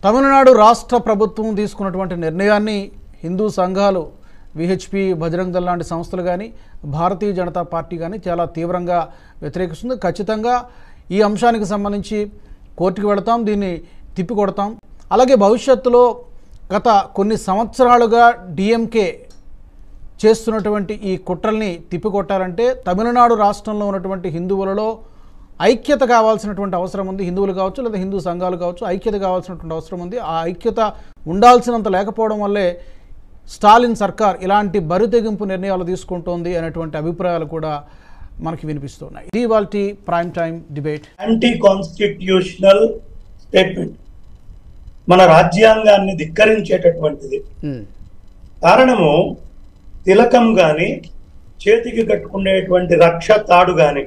తమిళనాడు రాష్ట్ర ప్రభుత్వం తీసుకున్నటువంటి నిర్ణయాన్ని హిందూ సంఘాలు విహెచ్పి బజరంగ్ దళ్ లాంటి సంస్థలు కానీ భారతీయ జనతా పార్టీ కానీ చాలా తీవ్రంగా వ్యతిరేకిస్తుంది ఖచ్చితంగా ఈ అంశానికి సంబంధించి కోర్టుకు వెళతాం దీన్ని తిప్పికొడతాం అలాగే భవిష్యత్తులో గత కొన్ని సంవత్సరాలుగా డిఎంకే చేస్తున్నటువంటి ఈ కుట్రల్ని తిప్పికొట్టాలంటే తమిళనాడు రాష్ట్రంలో ఉన్నటువంటి హిందువులలో ఐక్యత కావాల్సినటువంటి అవసరం ఉంది హిందువులు కావచ్చు లేదా హిందూ సంఘాలు కావచ్చు ఐక్యత కావాల్సినటువంటి అవసరం ఉంది ఆ ఐక్యత ఉండాల్సినంత లేకపోవడం వల్లే స్టాలిన్ సర్కార్ ఇలాంటి బరితెగింపు నిర్ణయాలు తీసుకుంటోంది అనేటువంటి అభిప్రాయాలు కూడా మనకి వినిపిస్తున్నాయి ఇది వాళ్ళ prime time debate anti constitutional statement మన రాజ్యాంగాన్ని ధిక్కరించేటటువంటిది కారణము తిలకం గాని చేతికి కట్టుకునేటువంటి రక్ష తాడు గాని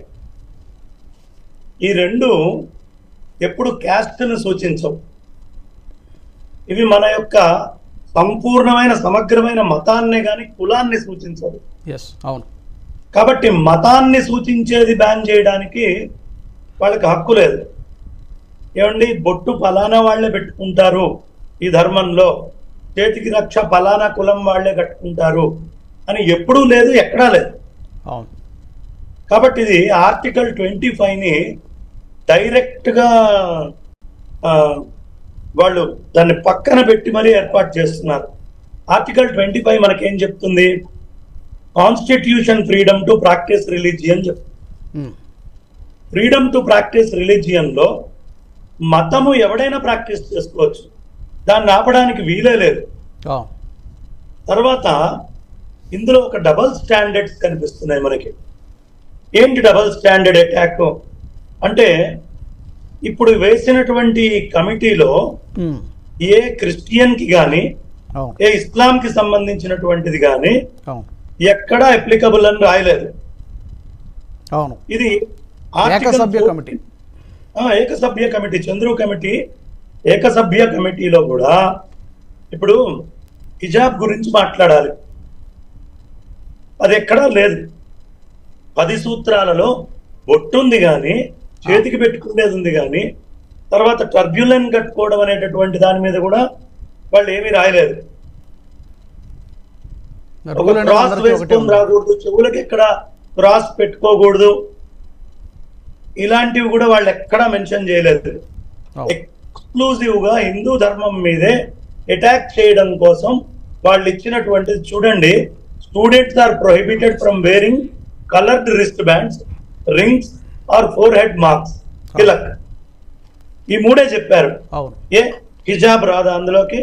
ఈ రెండు ఎప్పుడు క్యాస్ట్ను సూచించవు ఇవి మన యొక్క సంపూర్ణమైన సమగ్రమైన మతాన్నే గాని కులాన్ని సూచించవు ఎస్ అవును కాబట్టి మతాన్ని సూచించేది బ్యాన్ చేయడానికి వాళ్ళకి హక్కు లేదు ఏమండి బొట్టు ఫలానా వాళ్ళే పెట్టుకుంటారు ఈ ధర్మంలో చేతికి రక్ష ఫలానా కులం వాళ్ళే కట్టుకుంటారు అని ఎప్పుడూ లేదు ఎక్కడా లేదు అవును కాబట్టి ఇది ఆర్టికల్ ట్వంటీ ని డైరెక్ట్ గా ఆ, వాళ్ళు దాన్ని పక్కన పెట్టి మరీ ఏర్పాటు చేస్తున్నారు ఆర్టికల్ ట్వంటీ ఫైవ్ మనకేం చెప్తుంది constitution freedom to practice religion చెప్తుంది um. Freedom to practice religion లో మతము ఎవడైనా ప్రాక్టీస్ చేసుకోవచ్చు దాన్ని ఆపడానికి వీలే లేదు అవును తర్వాత ఇందులో ఒక డబల్ స్టాండర్డ్స్ కనిపిస్తున్నాయి మనకి ఏంటి డబల్ స్టాండర్డ్ అటాక్ అంటే ఇప్పుడు వేసినటువంటి కమిటీలో ఉమ్. ఏ క్రిస్టియన్ కి గాని అవును ఏ ఇస్లాం కి సంబంధించినటువంటిది గాని అవును ఎక్కడా అప్లికబుల్ అని రాయలేదు అవును ఇది Article ఏకసభ్య four- కమిటీ ఆ, ఏకసభ్య కమిటీ చంద్రు కమిటీ ఏకసభ్య కమిటీలో కూడా ఇప్పుడు హిజాబ్ గురించి మాట్లాడాలి అది ఎక్కడా లేదు పది సూత్రాలలో బొట్టుంది కానీ చేతికి పెట్టుకునేది ఉంది కానీ తర్వాత టర్బ్యులెన్ కట్టుకోవడం అనేటటువంటి దాని మీద కూడా వాళ్ళు ఏమీ రాయలేదు ఒక రఘువులంటే క్రాస్ అందరికీ ఒకటే వేసుకొని ఉంది. రాకూడదు చెవులకి ఎక్కడ క్రాస్ పెట్టుకోకూడదు ఇలాంటివి కూడా వాళ్ళు ఎక్కడా మెన్షన్ చేయలేదు అవును. ఎక్స్క్లూజివ్ గా హిందూ ధర్మం మీదే అటాక్ చేయడం కోసం వాళ్ళు ఇచ్చినటువంటిది చూడండి students are prohibited from wearing coloured wrist bands rings or forehead marks tilak ఈ మూడే చెప్పారు అవును ఏ హిజాబ్ రాదా అందులోకి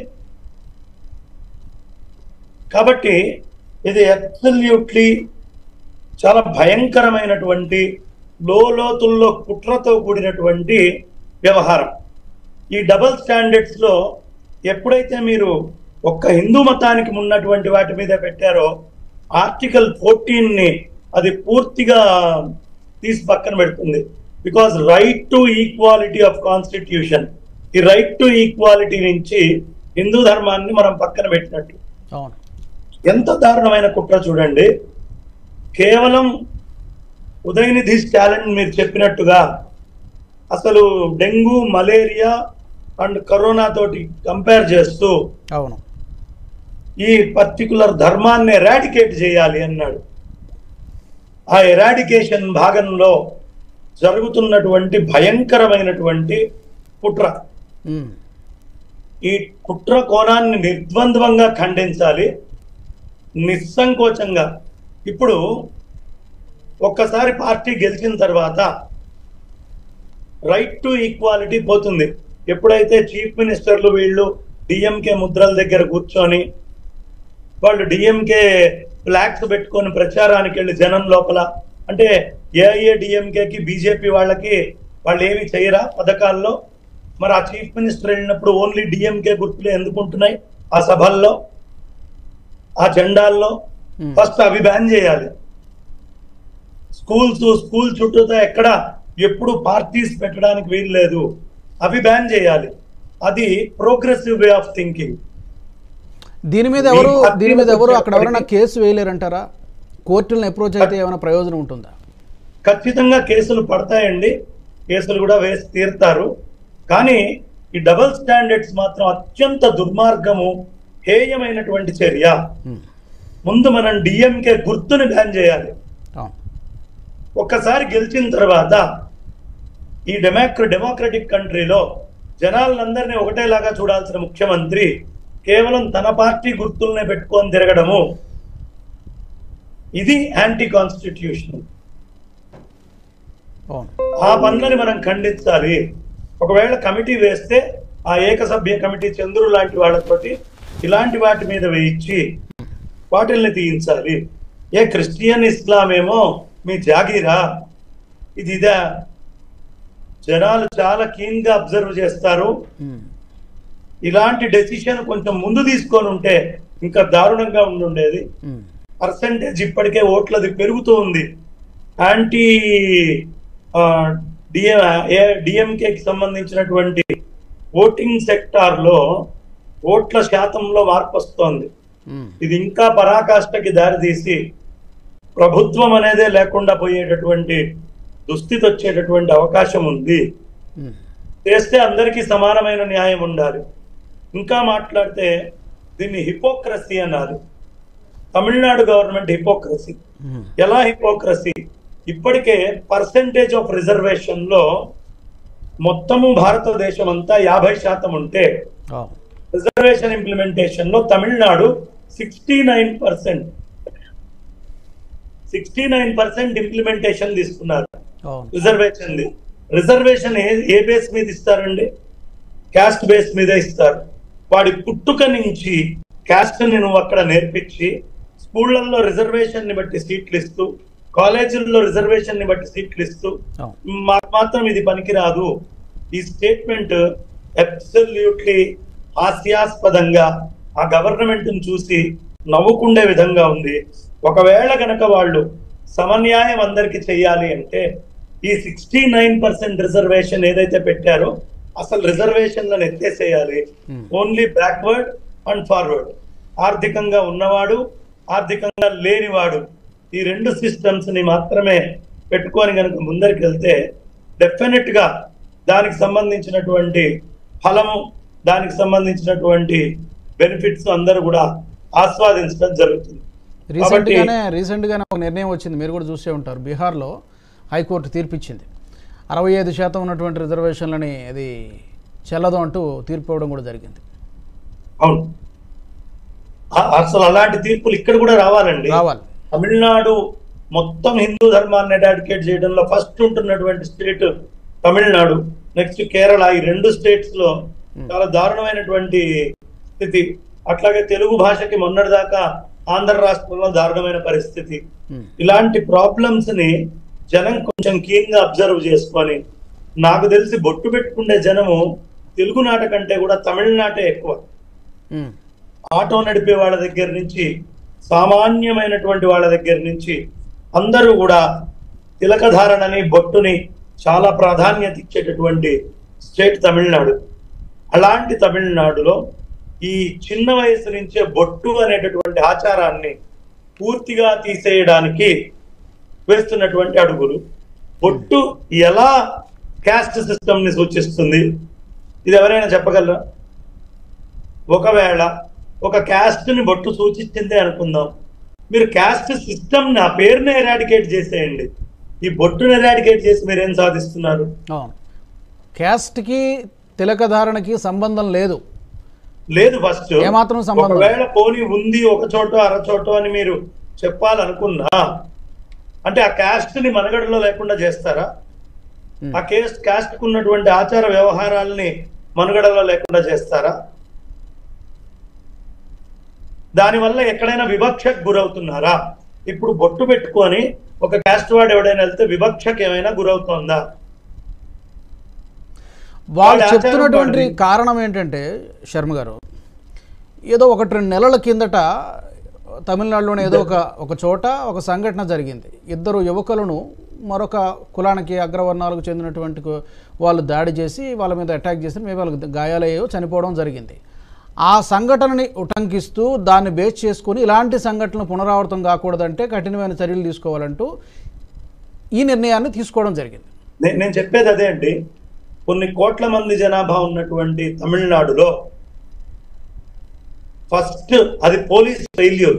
కాబట్టి ఇది అబ్సల్యూట్లీ చాలా భయంకరమైనటువంటి లోతుల్లో కుట్రతో కూడినటువంటి వ్యవహారం ఈ డబల్ స్టాండర్డ్స్ లో ఎప్పుడైతే మీరు ఒక్క హిందూ మతానికి ఉన్నటువంటి వాటి మీద పెట్టారో ఆర్టికల్ ఫోర్టీన్ ని అది పూర్తిగా తీసి పక్కన పెడుతుంది because right to equality of constitution ఈ రైట్ టు ఈక్వాలిటీ నుంచి హిందూ ధర్మాన్ని మనం పక్కన పెట్టినట్టు అవును ఎంత దారుణమైన కుట్ర చూడండి కేవలం ఉదయనిధి స్టాలిన్ మీరు చెప్పినట్టుగా అసలు డెంగ్యూ మలేరియా అండ్ కరోనా తోటి కంపేర్ చేస్తూ అవును ఈ పర్టికులర్ ధర్మాన్ని ఎరాడికేట్ చేయాలి అన్నాడు ఆ ఎరాడికేషన్ భాగంలో జరుగుతున్నటువంటి భయంకరమైనటువంటి కుట్ర ఉమ్. ఈ కుట్ర కోణాన్ని నిర్ద్వంద్వంగా ఖండించాలి నిస్సంకోచంగా ఇప్పుడు ఒక్కసారి పార్టీ గెలిచిన తర్వాత రైట్ టు ఈక్వాలిటీ పోతుంది ఎప్పుడైతే చీఫ్ మినిస్టర్లు వీళ్ళు డిఎంకే ముద్రల దగ్గర కూర్చొని వాళ్ళు డిఎంకే ఫ్లాగ్స్ పెట్టుకొని ప్రచారానికి వెళ్ళి జనం లోపల అంటే ఏఐఏ డిఎంకేకి బీజేపీ వాళ్ళకి వాళ్ళు ఏమి చేయరా పథకాల్లో మరి ఆ చీఫ్ మినిస్టర్ వెళ్ళినప్పుడు ఓన్లీ డిఎంకే గుర్తులు ఎందుకు ఉంటున్నాయి ఆ సభల్లో ఆ జెండాల్లో Hmm. ఫస్ట్ అవి బ్యాన్ చేయాలి స్కూల్స్ స్కూల్ చుట్టూతో ఎక్కడ ఎప్పుడు పార్టీస్ పెట్టడానికి వీలు లేదు అవి బ్యాన్ చేయాలి అది ప్రోగ్రెసివ్ వే ఆఫ్ థింకింగ్ దీని మీద ఎవరు మీ పార్టీలో దీని మీద ఎవరు అక్కడ ఎవరైనా వచ్చేప్పటికి- కేసు వేయలేరంటారా కోర్టులను అప్రోచ్ అయితే ఏమైనా ప్రయోజనం ఉంటుందా ఖచ్చితంగా కేసులు పడతాయండి కేసులు కూడా వేసి తీరుతారు కానీ ఈ డబుల్ స్టాండర్డ్స్ మాత్రం అత్యంత దుర్మార్గము హేయమైనటువంటి చర్య ఉమ్, ముందు మనం డిఎంకే గుర్తుని బ్యాన్ చేయాలి అవును ఒక్కసారి గెలిచిన తర్వాత ఈ డెమోక్ర డెమోక్రటిక్ కంట్రీలో జనాలందరినీ ఒకటేలాగా చూడాల్సిన ముఖ్యమంత్రి కేవలం తన పార్టీ గుర్తుల్నే పెట్టుకొని తిరగడము ఇది యాంటీ కాన్స్టిట్యూషనల్ అవును ఆ పనులని మనం ఖండించాలి ఒకవేళ కమిటీ వేస్తే ఆ ఏకసభ్య కమిటీ చంద్రుడు లాంటి వాళ్ళతోటి ఇలాంటి వాటి మీద వేయించి వాటిల్ని తీయించాలి ఏ క్రిస్టియన్ ఇస్లాం ఏమో మీ జాగీరా ఇది ఇదా జనాలు చాలా కీన్ గా అబ్జర్వ్ చేస్తారు ఉమ్, ఇలాంటి డెసిషన్ కొంచెం ముందు తీసుకొని ఉంటే ఇంకా దారుణంగా ఉండుండేది ఉమ్, పర్సంటేజ్ ఇప్పటికే ఓట్లది పెరుగుతూ ఉంది యాంటీ డిఎంకేకి సంబంధించినటువంటి ఓటింగ్ సెక్టార్ లో ఓట్ల శాతంలో మార్పు వస్తోంది ఉమ్, ఇది ఇంకా పరాకాష్ఠకి దారితీసి ప్రభుత్వం అనేదే లేకుండా పోయేటటువంటి దుస్థితి వచ్చేటటువంటి అవకాశం ఉంది ఉమ్, చేస్తే అందరికీ సమానమైన న్యాయం ఉండాలి ఇంకా మాట్లాడితే దీన్ని హిపోక్రసీ అన్నారు తమిళనాడు గవర్నమెంట్ హిపోక్రసీ ఉమ్, ఎలా హిపోక్రసీ ఇప్పటికే పర్సెంటేజ్ ఆఫ్ రిజర్వేషన్ లో మొత్తము భారతదేశం అంతా యాభై శాతం ఉంటే అవును రిజర్వేషన్ ఇంప్లిమెంటేషన్ లో Tamil Nadu sixty nine percent sixty nine percent implementation తీసుకున్నారు అవును రిజర్వేషన్ రిజర్వేషన్ ఏ ఏ బేస్ మీద ఇస్తారండి క్యాస్ట్ బేస్ మీద ఇస్తారు వాడి పుట్టుక నుంచి క్యాస్ట్ ని నువ్వు అక్కడ నేర్పించి స్కూళ్ళల్లో రిజర్వేషన్ ని బట్టి సీట్లు ఇస్తూ కాలేజీల్లో రిజర్వేషన్ ని బట్టి సీట్లు ఇస్తూ అవును మాకు మాత్రం ఇది పనికిరాదు ఈ స్టేట్మెంట్ అబ్సల్యూట్లీ హాస్యాస్పదంగా ఆ గవర్నమెంట్ చూసి నవ్వుకుండే విధంగా ఉంది ఒకవేళ గనక వాళ్ళు సమన్యాయం అందరికి చెయ్యాలి అంటే ఈ సిక్స్టీ నైన్ పర్సెంట్ రిజర్వేషన్ ఏదైతే పెట్టారో అసలు రిజర్వేషన్లను ఎత్తేసేయాలి Hmm. Only backward and forward ఆర్థికంగా ఉన్నవాడు ఆర్థికంగా లేనివాడు ఈ రెండు సిస్టమ్స్ ని మాత్రమే పెట్టుకొని కనుక ముందరికి వెళ్తే డెఫినెట్ గా దానికి సంబంధించినటువంటి ఫలము దానికి సంబంధించినటువంటి బెనిఫిట్స్ అందరూ కూడా ఆస్వాదించడం జరుగుతుంది రీసెంట్గానే రీసెంట్గానే ఒక నిర్ణయం వచ్చింది మీరు కూడా చూసే ఉంటారు బీహార్లో హైకోర్టు తీర్పిచ్చింది అరవై ఐదు శాతం ఉన్నటువంటి రిజర్వేషన్లని అది చెల్లదు అంటూ తీర్పు ఇవ్వడం కూడా జరిగింది అవును ఆ- అసలు అలాంటి తీర్పులు ఇక్కడ కూడా రావాలండి రావాలి తమిళనాడు మొత్తం హిందూ ధర్మాన్ని అడాడికేట్ చేయడంలో ఫస్ట్ ఉంటున్నటువంటి స్టేట్ తమిళనాడు నెక్స్ట్ కేరళ ఈ రెండు స్టేట్స్ లో చాలా దారుణమైనటువంటి స్థితి అట్లాగే తెలుగు భాషకి మొన్నటిదాకా ఆంధ్ర రాష్ట్రంలో దారుణమైన పరిస్థితి ఉమ్, ఇలాంటి ప్రాబ్లమ్స్ ని జనం కొంచెం కీన్ గా అబ్జర్వ్ చేసుకొని నాకు తెలిసి బొట్టు పెట్టుకునే జనము తెలుగు నాట కంటే కూడా తమిళనాటే ఎక్కువ ఉమ్, ఆటో నడిపే వాళ్ళ దగ్గర నుంచి సామాన్యమైనటువంటి వాళ్ళ దగ్గర నుంచి అందరూ కూడా తిలకధారణని బొట్టుని చాలా ప్రాధాన్యత ఇచ్చేటటువంటి స్టేట్ తమిళనాడు అలాంటి తమిళనాడులో ఈ చిన్న వయసు నుంచే బొట్టు అనేటటువంటి ఆచారాన్ని పూర్తిగా తీసేయడానికి వేస్తున్నటువంటి అడుగులు బొట్టు ఎలా క్యాస్ట్ సిస్టమ్ ని సూచిస్తుంది ఇది ఎవరైనా చెప్పగలరా ఒకవేళ ఒక క్యాస్ట్ ని బొట్టు సూచించిందే అనుకుందాం మీరు క్యాస్ట్ సిస్టమ్ ని ఆ పేరుని ఎరాడికేట్ చేసేయండి ఈ బొట్టుని ఎరాడికేట్ చేసి మీరు ఏం సాధిస్తున్నారు అవును క్యాస్ట్కి తిలకధారణకి సంబంధం లేదు లేదు ఫస్ట్ ఏమాత్రం సంబంధం ఒకవేళ పోనీ ఉంది ఒక చోట అర చోట అని మీరు చెప్పాలనుకున్నా అంటే ఆ క్యాస్ట్ ని మనగడలో లేకుండా చేస్తారా ఉమ్, ఆ కేస్ట్ క్యాస్ట్ కు ఉన్నటువంటి ఆచార వ్యవహారాలని మనుగడలో లేకుండా చేస్తారా దానివల్ల ఎక్కడైనా వివక్షకు గురవుతున్నారా ఇప్పుడు బొట్టు పెట్టుకొని ఒక క్యాస్ట్ వాడు ఎవడైనా వెళ్తే వివక్షకు ఏమైనా గురవుతోందా వాళ్ళు వాళ్ళ చెప్తున్నటువంటి ఆచారం కారణం ఏంటంటే శర్మ గారు ఏదో ఒకటి రెండు నెలల కిందట తమిళనాడులోనే ఏదో ఒక ఒక చోట ఒక సంఘటన జరిగింది ఇద్దరు యువకులను మరొక కులానికి అగ్రవర్ణాలకు చెందినటువంటి కు- వాళ్ళు దాడి చేసి వాళ్ళ మీద అటాక్ చేసి మేము వాళ్ళకి గాయాలయ్యో చనిపోవడం జరిగింది ఆ సంఘటనని ఉటంకిస్తూ దాన్ని బేస్ చేసుకొని ఇలాంటి సంఘటనలు పునరావృతం కాకూడదంటే కఠినమైన చర్యలు తీసుకోవాలంటూ ఈ నిర్ణయాన్ని తీసుకోవడం జరిగింది నే- నేను చెప్పేది అదే అండి కొన్ని కోట్ల మంది జనాభా ఉన్నటువంటి తమిళనాడులో ఫస్ట్ అది పోలీస్ ఫెయిల్యూర్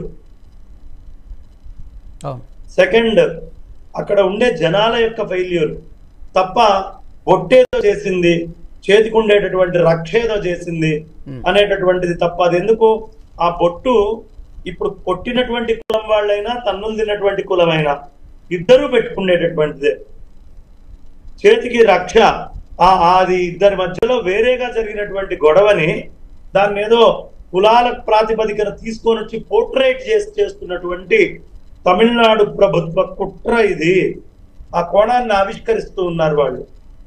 అవును సెకండ్ అక్కడ ఉండే జనాల యొక్క ఫెయిల్యూర్ తప్ప బొట్టేదో చేసింది చేతికి ఉండేటటువంటి రక్ష ఏదో చేసింది Hmm. అనేటటువంటిది తప్ప అది ఎందుకు ఆ బొట్టు ఇప్పుడు కొట్టినటువంటి కులం వాళ్ళైనా తన్నులు తిన్నటువంటి కులమైనా ఇద్దరూ పెట్టుకునేటటువంటిదే చేతికి రక్ష ఆ అది ఇద్దరి మధ్యలో వేరేగా జరిగినటువంటి గొడవని దాన్ని ఏదో కులాల ప్రాతిపదికన తీసుకొని వచ్చి పోర్ట్రేట్ చేసి చేస్తున్నటువంటి తమిళనాడు ప్రభుత్వ కుట్ర ఇది ఆ కోణాన్ని ఆవిష్కరిస్తూ ఉన్నారు వాళ్ళు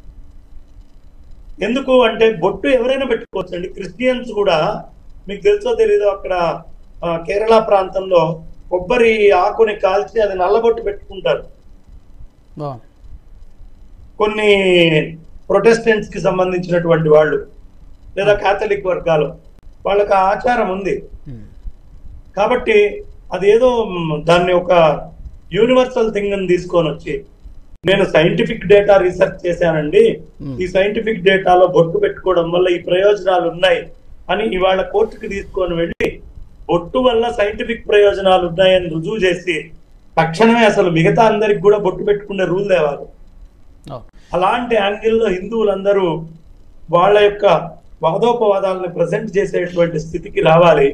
ఎందుకు అంటే బొట్టు ఎవరైనా పెట్టుకోవచ్చు అండి క్రిస్టియన్స్ కూడా మీకు తెలుసో తెలీదో అక్కడ ఆ, కేరళ ప్రాంతంలో కొబ్బరి ఆకుని కాల్చి అది నల్లబొట్టు పెట్టుకుంటారు అవును కొన్ని ప్రొటెస్టెంట్స్ కి సంబంధించినటువంటి వాళ్ళు లేదా కాథలిక్ వర్గాలు వాళ్ళకి ఆ ఆచారం ఉంది ఉమ్. కాబట్టి అదేదో మ్, దాన్ని ఒక యూనివర్సల్ థింగ్ అని తీసుకొని వచ్చి నేను సైంటిఫిక్ డేటా రీసెర్చ్ చేశానండి Hmm. ఈ సైంటిఫిక్ డేటాలో బొట్టు పెట్టుకోవడం వల్ల ఈ ప్రయోజనాలు ఉన్నాయి అని ఇవాళ కోర్టుకి తీసుకొని వెళ్ళి బొట్టు వల్ల సైంటిఫిక్ ప్రయోజనాలు ఉన్నాయని రుజువు చేసి తక్షణమే అసలు మిగతా అందరికి కూడా బొట్టు పెట్టుకునే రూల్ తేవాలి అవును అలాంటి యాంగిల్లో హిందువులందరూ వాళ్ళ యొక్క వాదోపవాదాలను ప్రజెంట్ చేసేటువంటి స్థితికి రావాలి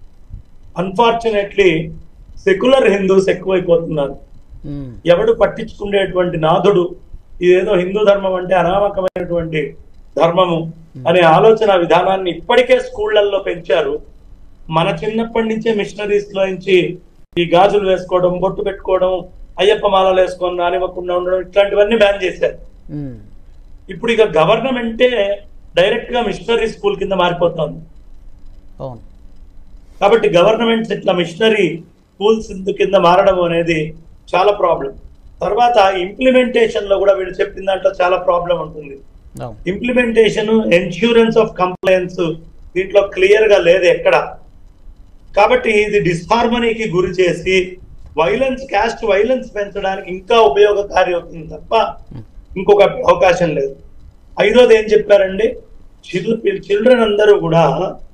అన్ఫార్చునేట్లీ సెక్యులర్ హిందూస్ ఎక్కువైపోతున్నారు ఉమ్. ఎవడు పట్టించుకునేటువంటి నాథుడు ఇదేదో హిందూ ధర్మం అంటే అనామకమైనటువంటి ధర్మము అనే ఆలోచన విధానాన్ని ఇప్పటికే స్కూళ్లలో పెంచారు మన చిన్నప్పటి నుంచే మిషనరీస్ లో నుంచి ఈ గాజులు వేసుకోవడం బొట్టు పెట్టుకోవడం అయ్యప్ప మాలలు వేసుకొని రానివ్వకుండా ఉండడం ఇట్లాంటివన్నీ బ్యాన్ చేశారు ఉమ్. ఇప్పుడు ఇక గవర్నమెంటే డైరెక్ట్ గా మిషనరీ స్కూల్ కింద మారిపోతుంది అవును కాబట్టి గవర్నమెంట్స్ ఇట్లా మిషనరీ స్కూల్స్ కింద మారడం అనేది చాలా ప్రాబ్లం తర్వాత ఇంప్లిమెంటేషన్ లో కూడా వీళ్ళు చెప్పిన దాంట్లో చాలా ప్రాబ్లం ఉంటుంది అవును ఇంప్లిమెంటేషన్ ఇన్సూరెన్స్ ఆఫ్ కంప్లైన్స్ దీంట్లో క్లియర్ గా లేదు ఎక్కడ కాబట్టి ఇది డిస్హార్మనీకి గురి చేసి వైలెన్స్ క్యాస్ట్ వైలెన్స్ పెంచడానికి ఇంకా ఉపయోగకారి అవుతుంది తప్ప ఇంకొక అవకాశం లేదు ఐదోది ఏం చెప్పారండి చిల్డ్రన్ అందరూ కూడా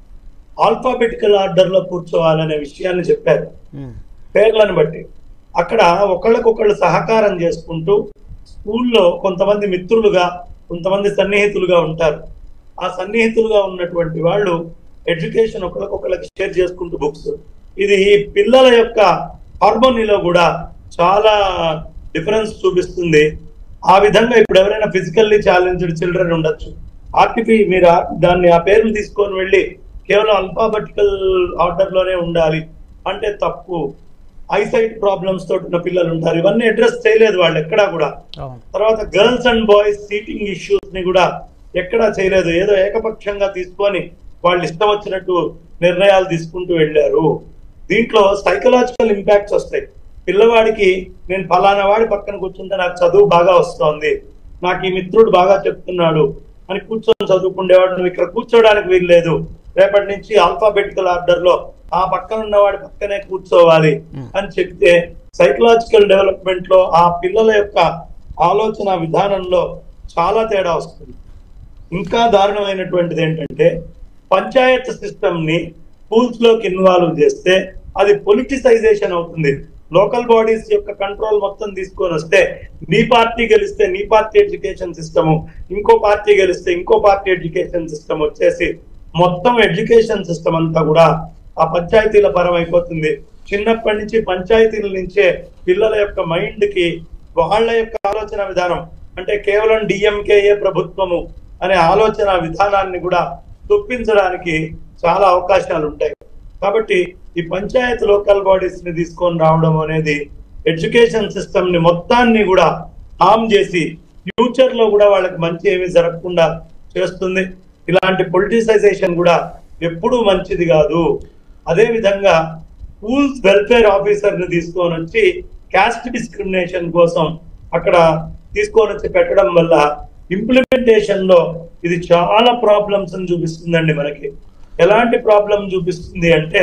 ఆల్ఫాబెటికల్ ఆర్డర్ లో కూర్చోవాలనే విషయాన్ని చెప్పారు ఉమ్. పేర్లను బట్టి అక్కడ ఒకళ్ళకొకళ్ళు సహకారం చేసుకుంటూ స్కూల్లో కొంతమంది మిత్రులుగా కొంతమంది సన్నిహితులుగా ఉంటారు ఆ సన్నిహితులుగా ఉన్నటువంటి వాళ్ళు ఎడ్యుకేషన్ ఒకరికొకళ్ళకి షేర్ చేసుకుంటూ బుక్స్ ఇది పిల్లల యొక్క హార్మోనీలో కూడా చాలా డిఫరెన్స్ చూపిస్తుంది ఆ విధంగా ఇప్పుడు ఎవరైనా ఫిజికల్లీ ఛాలెంజ్డ్ చిల్డ్రన్ ఉండొచ్చు ఆర్టిఫి మీరు ఆ- దాన్ని ఆ పేరుని తీసుకొని వెళ్ళి కేవలం అల్ఫాబెటికల్ ఆర్డర్ లోనే ఉండాలి అంటే తప్పు ఐసైట్ ప్రాబ్లమ్స్ తోటి ఉన్న పిల్లలు ఉంటారు ఇవన్నీ అడ్రస్ చేయలేదు వాళ్ళు ఎక్కడా కూడా అవును తర్వాత girls and boys seating issues ని కూడా ఎక్కడా చేయలేదు ఏదో ఏకపక్షంగా తీసుకొని వాళ్ళు ఇష్టం వచ్చినట్టు నిర్ణయాలు తీసుకుంటూ వెళ్ళారు దీంట్లో సైకలాజికల్ ఇంపాక్ట్స్ వస్తాయి పిల్లవాడికి నేను ఫలానా వాడి పక్కన కూర్చుంటే నాకు చదువు బాగా వస్తోంది నాకు ఈ మిత్రుడు బాగా చెప్తున్నాడు అని కూర్చొని చదువుకునేవాడు నువ్వు ఇక్కడ కూర్చోడానికి వీల్లేదు రేపటి నుంచి ఆల్ఫాబెటికల్ ఆర్డర్ లో ఆ పక్కన ఉన్నవాడి పక్కనే కూర్చోవాలి అని చెప్తే సైకలాజికల్ డెవలప్మెంట్ లో ఆ పిల్లల యొక్క ఆలోచన విధానంలో చాలా తేడా వస్తుంది ఇంకా దారుణమైనటువంటిది ఏంటంటే పంచాయత్ సిస్టమ్ ని స్కూల్స్ లోకి ఇన్వాల్వ్ చేస్తే అది పొలిటిసైజేషన్ అవుతుంది లోకల్ బాడీస్ యొక్క కంట్రోల్ మొత్తం తీసుకొని వస్తే నీ పార్టీ గెలిస్తే నీ పార్టీ ఎడ్యుకేషన్ సిస్టమ్ ఇంకో పార్టీ గెలిస్తే ఇంకో పార్టీ ఎడ్యుకేషన్ సిస్టమ్ వచ్చేసి మొత్తం ఎడ్యుకేషన్ సిస్టమ్ అంతా కూడా ఆ పంచాయతీల పరం అయిపోతుంది చిన్నప్పటి నుంచి పంచాయతీల నుంచే పిల్లల యొక్క మైండ్ కి వాళ్ళ యొక్క ఆలోచన విధానం అంటే కేవలం డిఎంకేఏ ప్రభుత్వము అనే ఆలోచన విధానాన్ని కూడా చొప్పించడానికి చాలా అవకాశాలు ఉంటాయి కాబట్టి ఈ పంచాయత్ లోకల్ బాడీస్ ని తీసుకొని రావడం అనేది ఎడ్యుకేషన్ సిస్టమ్ ని మొత్తాన్ని కూడా హామ్ చేసి ఫ్యూచర్ లో కూడా వాళ్ళకి మంచి ఏమీ జరగకుండా చేస్తుంది ఇలాంటి పొలిటిసైజేషన్ కూడా ఎప్పుడూ మంచిది కాదు అదే విధంగా స్కూల్స్ వెల్ఫేర్ ఆఫీసర్ ని తీసుకొని వచ్చి క్యాస్ట్ డిస్క్రిమినేషన్ కోసం అక్కడ తీసుకొని వచ్చి పెట్టడం వల్ల ఇంప్లిమెంటేషన్ లో ఇది చాలా ప్రాబ్లమ్స్ చూపిస్తుందండి మనకి ఎలాంటి ప్రాబ్లం చూపిస్తుంది అంటే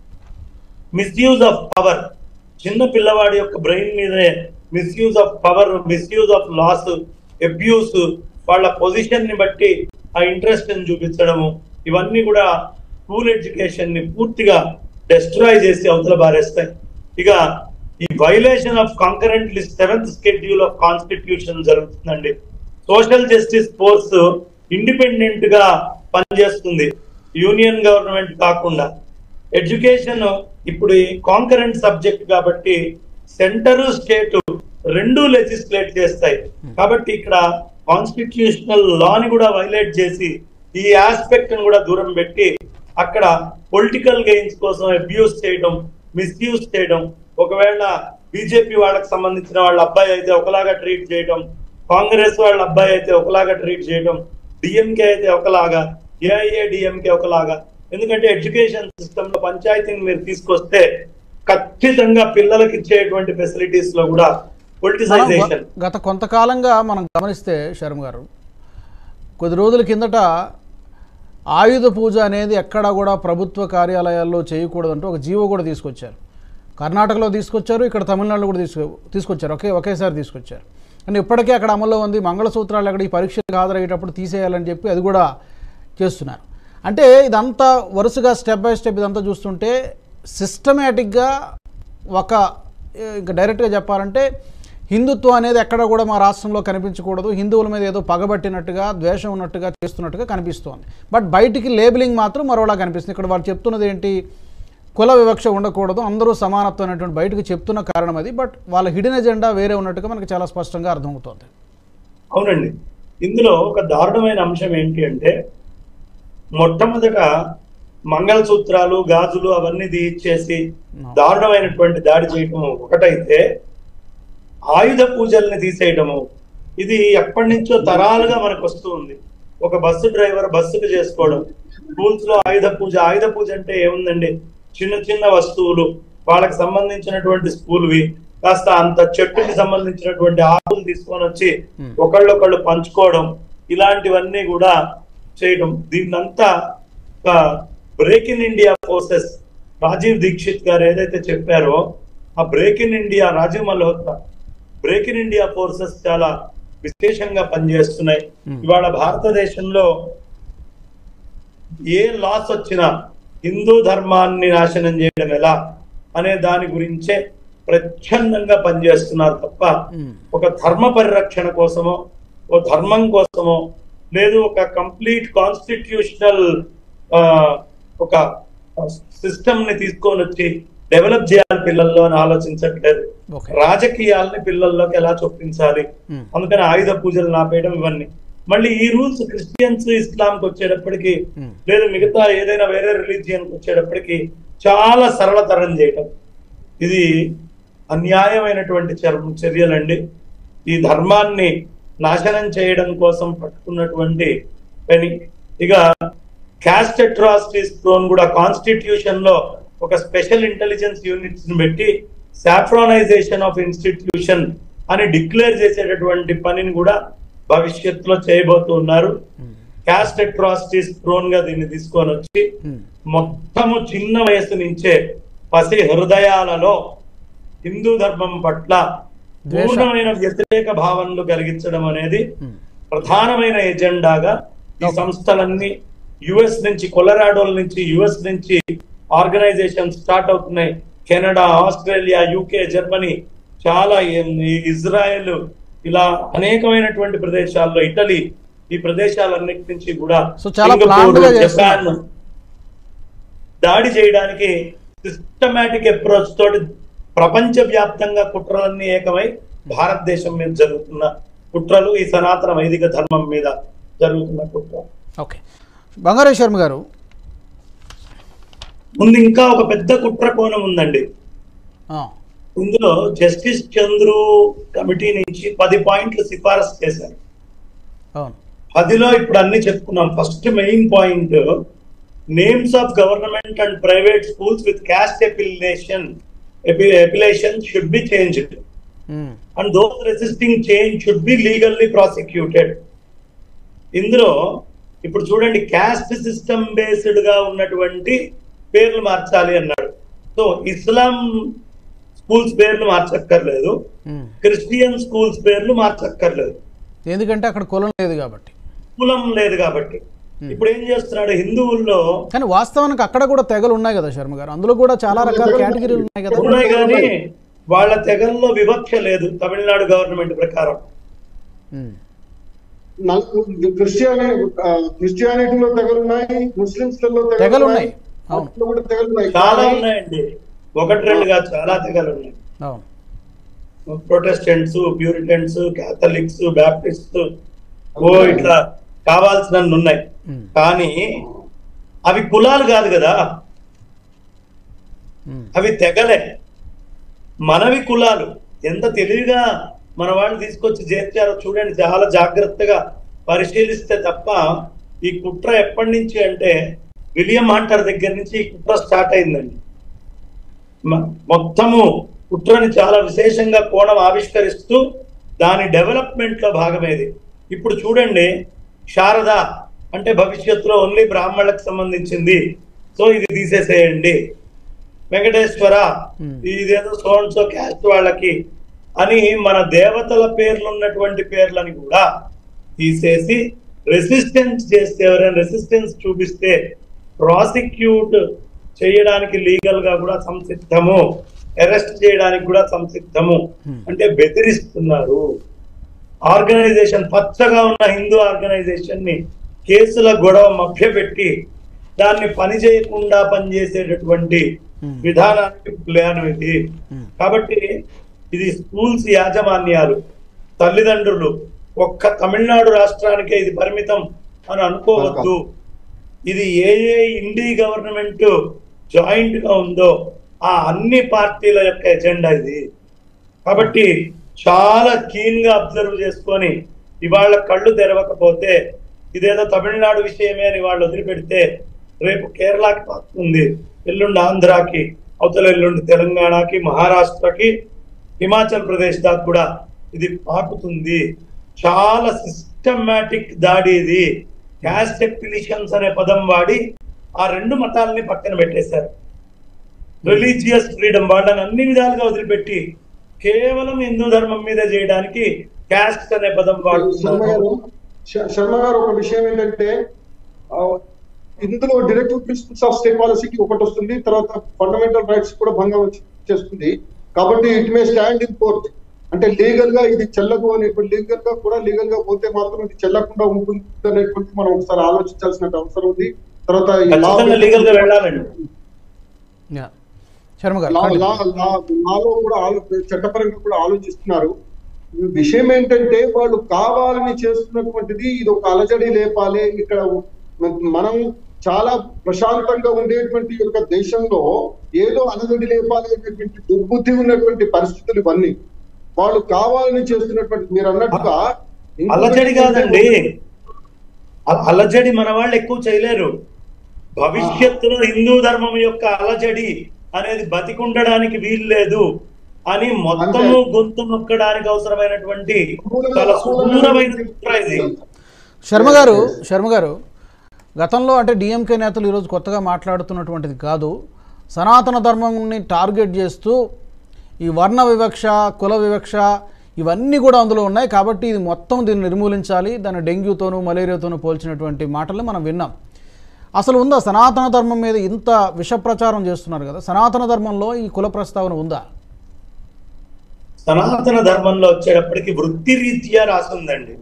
మిస్యూజ్ ఆఫ్ పవర్ చిన్న పిల్లవాడి యొక్క బ్రెయిన్ మీదనే misuse of power misuse of laws abuse వాళ్ళ పొజిషన్ ని బట్టి ఆ ఇంట్రెస్ట్ ని చూపించడము ఇవన్నీ కూడా స్కూల్ ఎడ్యుకేషన్ ని పూర్తిగా డెస్ట్రాయ్ చేసి అవతల బారేస్తాయి ఇక ఈ violation of concurrent list seventh schedule of constitution జరుగుతుందండి సోషల్ జస్టిస్ ఫోర్స్ ఇండిపెండెంట్ గా పనిచేస్తుంది యూనియన్ గవర్నమెంట్ కాకుండా ఎడ్యుకేషన్ ఇప్పుడు కాంకరెంట్ సబ్జెక్ట్ కాబట్టి సెంటర్ స్టేట్ రెండు లెజిస్లేట్ చేస్తాయి కాబట్టి ఇక్కడ కాన్స్టిట్యూషనల్ లాని కూడా వైలేట్ చేసి ఈ ఆస్పెక్ట్ ను కూడా దూరం పెట్టి అక్కడ పొలిటికల్ గెయిన్స్ కోసం అబ్యూస్ చేయడం మిస్యూజ్ చేయడం ఒకవేళ బీజేపీ వాళ్ళకి సంబంధించిన వాళ్ళ అబ్బాయి అయితే ఒకలాగా ట్రీట్ చేయడం కాంగ్రెస్ వాళ్ళ అబ్బాయి అయితే ఒకలాగా ట్రీట్ చేయడం డిఎంకే అయితే ఒకలాగా ఏఐఏ డిఎంకే ఒకలాగా ఎందుకంటే ఎడ్యుకేషన్ సిస్టమ్ లో పంచాయతీని మీరు తీసుకొస్తే ఖచ్చితంగా పిల్లలకి ఇచ్చేటువంటి ఫెసిలిటీస్ లో కూడా మనం పొలిటిసైజేషన్ గ- గత కొంతకాలంగా మనం గమనిస్తే శర్మ గారు కొద్ది రోజుల కిందట ఆయుధ పూజ అనేది ఎక్కడా కూడా ప్రభుత్వ కార్యాలయాల్లో చేయకూడదంటూ ఒక జీవో కూడా తీసుకొచ్చారు కర్ణాటకలో తీసుకొచ్చారు ఇక్కడ తమిళనాడులో కూడా తీసుకు తీసుకొచ్చారు ఒకే ఒకేసారి తీసుకొచ్చారు అంటే ఇప్పటికే అక్కడ అమల్లో ఉంది మంగళసూత్రాలు అక్కడ ఈ పరీక్షలకు హాజరయ్యేటప్పుడు తీసేయాలని చెప్పి అది కూడా చేస్తున్నారు అంటే ఇదంతా వరుసగా స్టెప్ బై స్టెప్ ఇదంతా చూస్తుంటే సిస్టమేటిక్గా ఒక ఏ, ఇంకా డైరెక్ట్గా చెప్పాలంటే హిందుత్వం అనేది ఎక్కడ కూడా మా రాష్ట్రంలో కనిపించకూడదు హిందువుల మీద ఏదో పగబట్టినట్టుగా ద్వేషం ఉన్నట్టుగా చేస్తున్నట్టుగా కనిపిస్తోంది బట్ బయటికి లేబులింగ్ మాత్రం మరోలా కనిపిస్తుంది ఇక్కడ వారు చెప్తున్నది ఏంటి కుల వివక్ష ఉండకూడదు అందరూ సమానత్వం అనేటువంటి బయటకు చెప్తున్న కారణం అది బట్ వాళ్ళ హిడెన్ ఎజెండా వేరే ఉన్నట్టుగా మనకు చాలా స్పష్టంగా అర్థమవుతోంది అవునండి ఇందులో ఒక దారుణమైన అంశం ఏంటి అంటే మొట్టమొదట మంగళసూత్రాలు గాజులు అవన్నీ తీయించేసి దారుణమైనటువంటి దాడి చేయటం ఒకటైతే ఆయుధ పూజల్ని తీసేయటము ఇది ఎప్పటి నుంచో తరాలుగా మనకు వస్తూ ఉంది ఒక బస్సు డ్రైవర్ బస్సుకు చేసుకోవడం స్కూల్స్ లో ఆయుధ పూజ ఆయుధ పూజ అంటే ఏముందండి చిన్న చిన్న వస్తువులు వాళ్ళకి సంబంధించినటువంటి స్కూల్వి కాస్త అంత చెట్టుకి సంబంధించినటువంటి ఆకులు తీసుకొని వచ్చి Hmm. ఒకళ్ళొకళ్ళు పంచుకోవడం ఇలాంటివన్నీ కూడా చేయడం దీన్నంతా ఒక break in India forces Rajiv Dikshit garu ఏదైతే చెప్పారో ఆ break in India Rajiv Malhotra break in India forces చాలా విశేషంగా పనిచేస్తున్నాయి Hmm. ఇవాళ భారతదేశంలో ఏ లాస్ వచ్చినా హిందూ ధర్మాన్ని నాశనం చేయడం ఎలా అనే దాని గురించే ప్రచ్ఛన్నంగా పనిచేస్తున్నారు తప్ప మ్మ్. ఒక ధర్మ పరిరక్షణ కోసమో ఓ ధర్మం కోసమో లేదు ఒక కంప్లీట్ కాన్స్టిట్యూషనల్ ఒక సిస్టమ్ ని తీసుకొని వచ్చి డెవలప్ చేయాలి పిల్లల్లో అని ఆలోచించట్లేదు ఓకే రాజకీయాలని పిల్లల్లోకి ఎలా చొప్పించాలి మ్మ్. అందుకని ఆయుధ పూజలు నాపేయడం ఇవన్నీ మళ్ళీ ఈ రూల్స్ క్రిస్టియన్స్ ఇస్లాం కి వచ్చేటప్పటికి మ్మ్. లేదు మిగతా ఏదైనా వేరే రిలీజియన్ కి వచ్చేటప్పటికి చాలా సరళతరం చేయటం ఇది అన్యాయమైనటువంటి చర్మ చర్యలండి ఈ ధర్మాన్ని నాశనం చేయడం కోసం పట్టుకున్నటువంటి పని ఇక క్యాస్ట్ అట్రాసిటీస్ ప్రోన్ కూడా కాన్స్టిట్యూషన్ లో ఒక స్పెషల్ ఇంటెలిజెన్స్ యూనిట్స్ ని పెట్టి సాఫ్రానైజేషన్ ఆఫ్ ఇన్స్టిట్యూషన్ అని డిక్లేర్ చేసేటటువంటి పనిని కూడా భవిష్యత్తులో చేయబోతున్నారు మ్మ్. క్యాస్ట్ అట్రాసిటీస్ ప్రోన్ గా దీన్ని తీసుకొని వచ్చి మ్మ్. మొత్తము చిన్న వయసు నుంచే పసి హృదయాలలో హిందూ ధర్మం పట్ల ద్వేష. పూర్ణమైన వ్యతిరేక భావనలు కలిగించడం అనేది మ్మ్. ప్రధానమైన ఎజెండాగా ఈ Okay. సంస్థలన్నీ యుఎస్ నుంచి కొలరాడోల నుంచి యుఎస్ నుంచి ఆర్గనైజేషన్ స్టార్ట్ అవుతున్నాయి కెనడా ఆస్ట్రేలియా యూకే జర్మనీ చాలా ఈ- ఇజ్రాయెల్ ఇలా అనేకమైనటువంటి ప్రదేశాల్లో ఇటలీ ఈ ప్రదేశాలన్నిటి నుంచి కూడా So, చాలా సింగపూర్, planned గా చేస్తున్నారు. జపాన్ దాడి చేయడానికి సిస్టమేటిక్ అప్రోచ్ తోటి ప్రపంచ వ్యాప్తంగా కుట్రలన్నీ ఏకమై భారతదేశం మీద జరుగుతున్న కుట్రలు ఈ సనాతన వైదిక ధర్మం మీద జరుగుతున్న కుట్ర ఓకే బంగారే శర్మ గారు ముందు ఇంకా ఒక పెద్ద కుట్ర కోణం ఉందండి ఆ, ఇందులో జస్టిస్ చంద్రు కమిటీ నుంచి పది పాయింట్లు సిఫారసు చేశారు అవును పదిలో ఇప్పుడు అన్ని చెప్పుకున్నాం first main point names of government and private schools with caste appellation appellation should be changed hmm. And those resisting change should be legally prosecuted ఇందులో ఇప్పుడు చూడండి క్యాస్ట్ సిస్టమ్ బేస్డ్ గా ఉన్నటువంటి పేర్లు మార్చాలి అన్నాడు సో ఇస్లాం స్కూల్స్ పేర్లు మార్చక్కర్లేదు మ్మ్. క్రిస్టియన్ స్కూల్స్ పేర్లు మార్చక్కర్లేదు ఎందుకంటే అక్కడ కులం లేదు కాబట్టి కులం లేదు కాబట్టి ఇప్పుడు ఏం చేస్తున్నాడు హిందువుల్లో కానీ వాస్తవానికి అక్కడ కూడా తెగలు ఉన్నాయి కదా శర్మ గారు అందులో కూడా చాలా రకాల కేటగిరీలు ఉన్నాయి కదా ఉన్నాయి కానీ వాళ్ళ తెగల్లో వివక్ష లేదు తమిళనాడు గవర్నమెంట్ ప్రకారం ఉమ్. క్రిస్టియాని క్రిస్టియానిటీలో తెగలున్నాయి ముస్లింస్లలో తెగలు ఉన్నాయి. అవును. అవును కూడా తెగలున్నాయి చాలా ఉన్నాయండి ఒకటి రెండు కాదు చాలా తెగలు ఉన్నాయి అవును ప్రొటెస్టెంట్స్ ప్యూరిటన్స్ క్యాథలిక్స్ బ్యాప్టిస్ట్ ఓ ఇట్లా కావాల్సిన ఉన్నాయి ఉమ్. కానీ అవి కులాలు కాదు కదా ఉమ్. అవి తెగలే మనవి కులాలు ఎంత తెలివిగా మన వాళ్ళు తీసుకొచ్చి చేర్చారో చూడండి చాలా జాగ్రత్తగా పరిశీలిస్తే తప్ప ఈ కుట్ర ఎప్పటి నుంచి అంటే విలియం హంటర్ దగ్గర నుంచి ఈ కుట్ర స్టార్ట్ అయిందండి మ- మొత్తము కుట్రని చాలా విశేషంగా కోణం ఆవిష్కరిస్తూ దాని డెవలప్మెంట్ లో భాగమేది ఇప్పుడు చూడండి శారద అంటే భవిష్యత్తులో ఓన్లీ బ్రాహ్మణులకు సంబంధించింది సో ఇది తీసేసేయండి వెంకటేశ్వర Hmm. ఇదేదో సో అండ్ సో క్యాస్ట్ వాళ్ళకి అని మన దేవతల పేర్లు ఉన్నటువంటి పేర్లని కూడా తీసేసి రెసిస్టెన్స్ చేస్తే ఎవరైనా రెసిస్టెన్స్ చూపిస్తే ప్రాసిక్యూట్ చేయడానికి లీగల్ గా కూడా సంసిద్ధము అరెస్ట్ చేయడానికి కూడా సంసిద్ధము Hmm. అంటే బెదిరిస్తున్నారు ఆర్గనైజేషన్ పచ్చగా ఉన్న హిందూ ఆర్గనైజేషన్ ని కేసుల గొడవ మభ్యపెట్టి దాన్ని పని చేయకుండా పనిచేసేటటువంటి Hmm. విధానానికి ప్లాన్ ఇది Hmm. కాబట్టి ఇది స్కూల్స్ యాజమాన్యాలు తల్లిదండ్రులు ఒక్క తమిళనాడు రాష్ట్రానికే ఇది పరిమితం అని అనుకోవద్దు ఇది ఏ ఏ ఇండి గవర్నమెంట్ జాయింట్ గా ఉందో ఆ అన్ని పార్టీల యొక్క ఎజెండా ఇది కాబట్టి చాలా కీన్ గా అబ్జర్వ్ చేసుకొని ఇవాళ కళ్ళు తెరవకపోతే ఇదేదో తమిళనాడు విషయమే అని వాళ్ళు వదిలిపెడితే రేపు కేరళకి పాకుతుంది ఎల్లుండి ఆంధ్రాకి అవతల ఎల్లుండి తెలంగాణకి మహారాష్ట్రకి హిమాచల్ ప్రదేశ్ దాకా కూడా ఇది పాకుతుంది చాలా సిస్టమాటిక్ దాడి ఇది క్యాస్ట్ ఎక్విలిషన్స్ అనే పదం వాడి ఆ రెండు మతాలని పక్కన పెట్టేశారు రిలీజియస్ ఫ్రీడమ్ వాళ్ళని అన్ని విధాలుగా వదిలిపెట్టి కేవలం హిందూ ధర్మం మీద చేయడానికి క్యాస్ట్ అనే పదం శర్మ వాడుతున్నారు గారు శ- శర్మ గారు ఒక విషయం ఏంటంటే ఆ, ఇందులో డైరెక్టివ్ ప్రిన్సిపల్స్ ఆఫ్ స్టేట్ పాలసీకి ఒకటి వస్తుంది తర్వాత ఫండమెంటల్ రైట్స్ కూడా భంగం వచ్చి- చేస్తుంది కాబట్టి it may stand in court అంటే లీగల్ గా ఇది చెల్లదు అనేటువంటి లీగల్ గా కూడా లీగల్ గా పోతే మాత్రం ఇది చెల్లకుండా ఉంటుంది అనేటువంటి మనం ఒకసారి ఆలోచించాల్సిన అవసరం ఉంది తర్వాత ఈ law- ఖచ్చితంగా లీగల్ గా వెళ్ళాలండి యా శర్మ గారు లా- continue. లా- లా- లాలో కూడా ఆలో- చట్టపరంగా కూడా ఆలోచిస్తున్నారు విషయం ఏంటంటే వాళ్ళు కావాలని చేస్తున్నటువంటిది ఇది ఒక అలజడి లేపాలి ఇక్కడ మనం చాలా ప్రశాంతంగా ఉండేటువంటి ఒక దేశంలో ఏదో అలజడి లేపాలి అనేటువంటి దుర్బుద్ధి ఉన్నటువంటి పరిస్థితులు ఇవన్నీ వాళ్ళు కావాలని చేస్తున్నటువంటి మీరు అన్నట్టుగా ఇంకొకటి అలజడి ఏంటంటే కాదండి అ- అలజడి మన వాళ్ళు ఎక్కువ చేయలేరు భవిష్యత్తులో హిందూ ధర్మం యొక్క అలజడి అనేది బతికుండడానికి వీలు లేదు అని మొత్తము గొంతు నొక్కడానికి అవసరమైనటువంటి చాలా సుదూరమైన కుట్ర ఇది శర్మ గారు శర్మ గారు గతంలో అంటే డిఎంకే నేతలు ఈరోజు కొత్తగా మాట్లాడుతున్నటువంటిది కాదు సనాతన ధర్మంని టార్గెట్ చేస్తూ ఈ వర్ణ వివక్ష కుల వివక్ష ఇవన్నీ కూడా అందులో ఉన్నాయి కాబట్టి ఇది మొత్తం దీన్ని నిర్మూలించాలి దాన్ని డెంగ్యూతోనూ మలేరియాతోనూ పోల్చినటువంటి మాటల్ని మనం విన్నాం అసలు ఉందా సనాతన ధర్మం మీద ఇంత విష ప్రచారం చేస్తున్నారు కదా సనాతన ధర్మంలో ఈ కుల ప్రస్తావన ఉందా సనాతన ధర్మంలో వచ్చేటప్పటికి వృత్తి రీత్యా రాసిందండి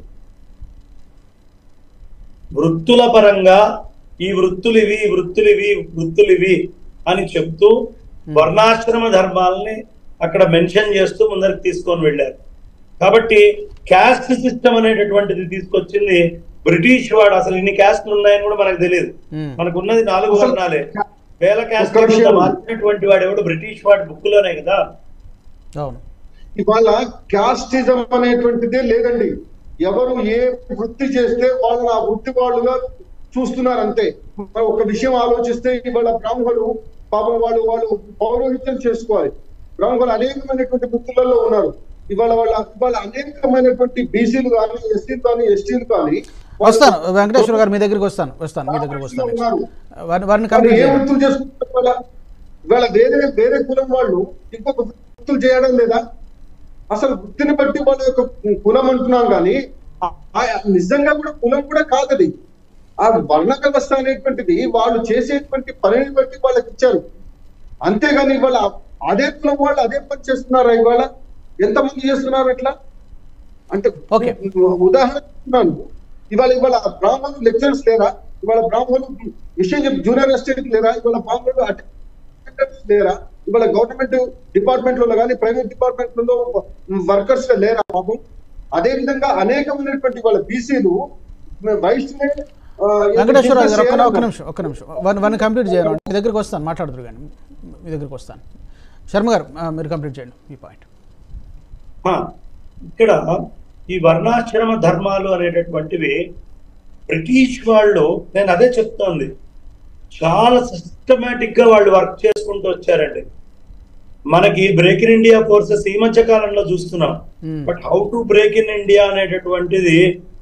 వృత్తుల పరంగా ఈ వృత్తులు ఇవి ఈ వృత్తులు ఇవి వృత్తులు ఇవి అని చెప్తూ వర్ణాశ్రమ ధర్మాలని అక్కడ మెన్షన్ చేస్తూ ముందరికి తీసుకొని వెళ్ళారు కాబట్టి క్యాస్ట్ సిస్టమ్ అనేటటువంటిది తీసుకొచ్చింది బ్రిటిష్ వాడు అసలు ఇన్ని క్యాస్ట్లు ఉన్నాయని కూడా మనకు తెలియదు మ్మ్. మనకు ఉన్నది నాలుగు అసలు వర్ణాలే వేల క్యాస్ట్ ఒక్క విషయం. మార్చినటువంటి వాడు ఎవడు బ్రిటిష్ వాడు బుక్ లోనే కదా అవును ఇవాళ క్యాస్టిజం అనేటువంటిదే లేదండి ఎవరు ఏ వృత్తి చేస్తే వాళ్ళని ఆ వృత్తి వాళ్ళుగా చూస్తున్నారు అంతే మరి ఒక విషయం ఆలోచిస్తే ఇవాళ బ్రాహ్మణులు పాపం వాళ్ళు వాళ్ళు పౌరోహిత్యం చేసుకోవాలి బ్రాహ్మణులు అనేకమైనటువంటి వృత్తులలో ఉన్నారు ఇవాళ వాళ్ళ ఇవాళ అనేకమైనటువంటి బీసీలు కానీ ఎస్సీలు కానీ ఎస్టీలు కానీ వాళ్ళు వస్తాను వెంకటేశ్వర గారు మీ దగ్గరికి వస్తాను వస్తాను మీ దగ్గరికి వస్తాను ఉన్నారు. వారిని వారిని వాళ్ళు కంప్లీట్ ఏ చేయండి. వృత్తులు చేసుకుంటారు వాళ్ళ ఇవాళ వేరే వేరే కులం వాళ్ళు ఇంకొక వృత్తులు చేయడం లేదా అసలు వృత్తిని బట్టి వాళ్ళ యొక్క కులం అంటున్నాం కానీ ఆ- ఆ- నిజంగా కూడా కులం కూడా కాదు అది ఆ వర్ణ వ్యవస్థ అనేటువంటిది వాళ్ళు చేసేటువంటి పనిని బట్టి వాళ్ళకి ఇచ్చారు అంతేగాని ఇవాళ అదే కులం వాళ్ళు అదే పని చేస్తున్నారా ఇవాళ ఎంతమంది చేస్తున్నారు అట్లా అంటే Okay. ఉదాహరణ చెప్తున్నాను ఇవాళ ఇవాళ బ్రాహ్మణులు లెక్చరర్స్ లేరా ఇవాళ బ్రాహ్మణులు విషయం చెప్పి జూనియర్ అసిస్టెంట్ లేరా ఇవాళ బ్రాహ్మణులు అటెండర్స్ లేరా ఇవాళ గవర్నమెంట్ డిపార్ట్మెంట్ లో కానీ ప్రైవేట్ డిపార్ట్మెంట్ లో వర్కర్స్ లేరా పాపం అదే విధంగా అనేకమైనటువంటి వాళ్ళ బీసీలు వైష్ణవ వెంకటేశ్వరరావు గారు ఒక్క ఒక్క నిమిషం ఒక్క నిమిషం వన్ వన్ కంప్లీట్ చేయను మీ దగ్గరికి వస్తాను మాట్లాడుతురు కానీ మీ దగ్గరికి వస్తాను శర్మ గారు ఆ, మీరు కంప్లీట్ చేయండి ఈ పాయింట్ ఆ, ఇక్కడ ఈ వర్ణాశ్రమ ధర్మాలు అనేటటువంటివి బ్రిటిష్ వాళ్ళు నేను అదే చెప్తోంది చాలా సిస్టమేటిక్ గా వాళ్ళు వర్క్ చేసుకుంటూ వచ్చారండి మనకి బ్రేక్ ఇన్ ఇండియా ఫోర్సెస్ ఈ మధ్య కాలంలో చూస్తున్నాం Hmm. But how to break in India అనేటటువంటిది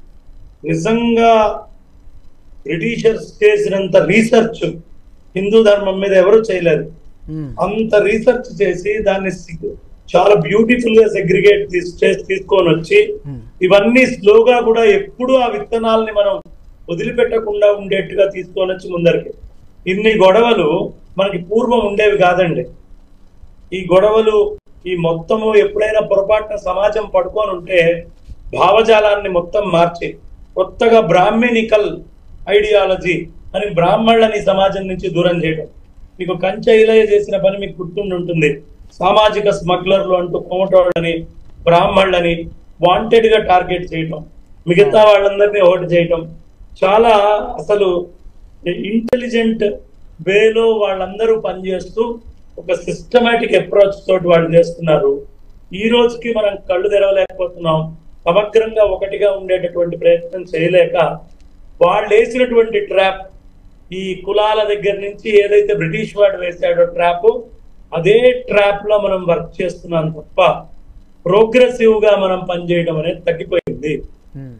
నిజంగా బ్రిటిషర్స్ చేసినంత రీసెర్చ్ హిందూ ధర్మం మీద ఎవరు చేయలేదు మ్మ్. అంత రీసెర్చ్ చేసి దాన్ని సి- చాలా బ్యూటిఫుల్ గా సెగ్రిగేట్ చేసి తీసుకొని వచ్చి Hmm. ఇవన్నీ స్లోగా కూడా ఎప్పుడు ఆ విత్తనాలని మనం వదిలిపెట్టకుండా ఉండేట్టుగా తీసుకొని వచ్చి ముందరికి ఇన్ని గొడవలు మనకి పూర్వం ఉండేవి కాదండి ఈ గొడవలు ఈ మొత్తము ఎప్పుడైనా పొరపాటున సమాజం పడుకొని ఉంటే భావజాలాన్ని మొత్తం మార్చి కొత్తగా బ్రాహ్మణికల్ ఐడియాలజీ అని బ్రాహ్మణులని సమాజం నుంచి దూరం చేయడం మీకు కంచె ఇలయ చేసిన పని మీకు గుర్తుండి ఉంటుంది సామాజిక స్మగ్లర్లు అంటూ కోమటోళ్ళని బ్రాహ్మణులని వాంటెడ్ గా టార్గెట్ చేయటం మిగతా వాళ్ళందరినీ ఓటు చేయటం చాలా అసలు ఇంటెలిజెంట్ వేలో వాళ్ళందరూ పనిచేస్తూ ఒక సిస్టమేటిక్ అప్రోచ్ తోటి వాళ్ళు చేస్తున్నారు ఈ రోజుకి మనం కళ్ళు తెరవలేకపోతున్నాం సమగ్రంగా ఒకటిగా ఉండేటటువంటి ప్రయత్నం చేయలేక వాళ్ళు వేసినటువంటి ట్రాప్ ఈ కులాల దగ్గర నుంచి ఏదైతే బ్రిటిష్ వాడు వేసాడో ట్రాప్ అదే ట్రాప్ లో మనం వర్క్ చేస్తున్నాం తప్ప ప్రోగ్రెసివ్ గా మనం పనిచేయడం అనేది తగ్గిపోయింది మ్మ్.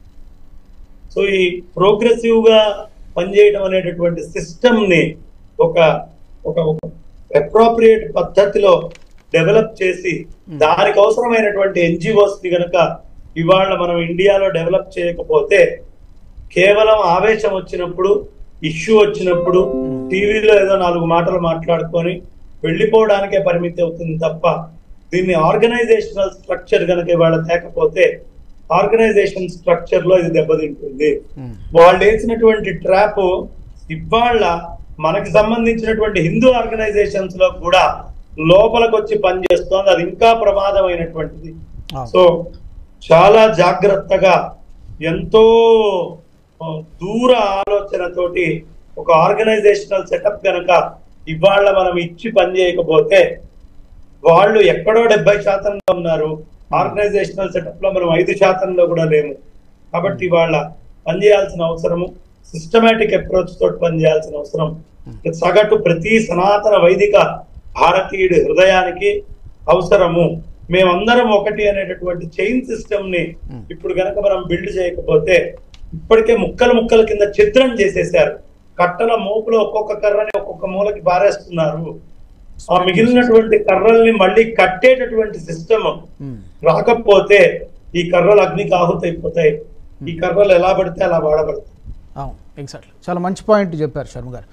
సో ఈ ప్రోగ్రెసివ్ గా పనిచేయడం అనేటటువంటి సిస్టమ్ ని ఒక ఒక అప్రోప్రియేట్ పద్ధతిలో డెవలప్ చేసి దానికి అవసరమైనటువంటి ఎన్జిఓస్ ని గనక ఇవాళ మనం ఇండియాలో డెవలప్ చేయకపోతే కేవలం ఆవేశం వచ్చినప్పుడు ఇష్యూ వచ్చినప్పుడు టీవీలో ఏదో నాలుగు మాటలు మాట్లాడుకొని వెళ్ళిపోవడానికే పరిమితి అవుతుంది తప్ప దీన్ని ఆర్గనైజేషనల్ స్ట్రక్చర్ గనక ఇవాళ తేకపోతే ఆర్గనైజేషన్ స్ట్రక్చర్ లో ఇది దెబ్బతింటుంది మ్మ్. వాళ్ళు వేసినటువంటి ట్రాప్ ఇవాళ మనకి సంబంధించినటువంటి హిందూ ఆర్గనైజేషన్స్ లో కూడా లోపలికి వచ్చి పనిచేస్తోంది అది ఇంకా ప్రమాదమైనటువంటిది అవును. సో చాలా జాగ్రత్తగా ఎంతో ఆ, దూర ఆలోచనతోటి ఒక ఆర్గనైజేషనల్ సెటప్ గనక ఇవాళ మనం ఇచ్చి పని చేయకపోతే వాళ్ళు ఎక్కడో డెబ్బై శాతంలో ఉన్నారు ఆర్గనైజేషనల్ సెటప్ లో మనం ఐదు శాతంలో కూడా లేము కాబట్టి వాళ్ళ పనిచేయాల్సిన అవసరము సిస్టమేటిక్ అప్రోచ్ తోటి పనిచేయాల్సిన అవసరం సగటు ప్రతి సనాతన వైదిక భారతీయుడి హృదయానికి అవసరము మేమందరం ఒకటి అనేటటువంటి చైన్ సిస్టమ్ ని ఇప్పుడు గనక మనం బిల్డ్ చేయకపోతే ఇప్పటికే ముక్కలు ముక్కల కింద చిత్రం చేసేసారు కట్టల మోపులో ఒక్కొక్క కర్రని ఒక్కొక్క మూలకి పారేస్తున్నారు ఆ మిగిలినటువంటి కర్రల్ని మళ్ళీ కట్టేటటువంటి సిస్టమ్ మ్మ్. రాకపోతే ఈ కర్రలు అగ్నికి ఆహుతి అయిపోతాయి ఈ కర్రలు ఎలా పడితే అలా వాడబడతాయి అవును ఎగ్జాక్ట్లీ చాలా మంచి పాయింట్ చెప్పారు శర్మ గారు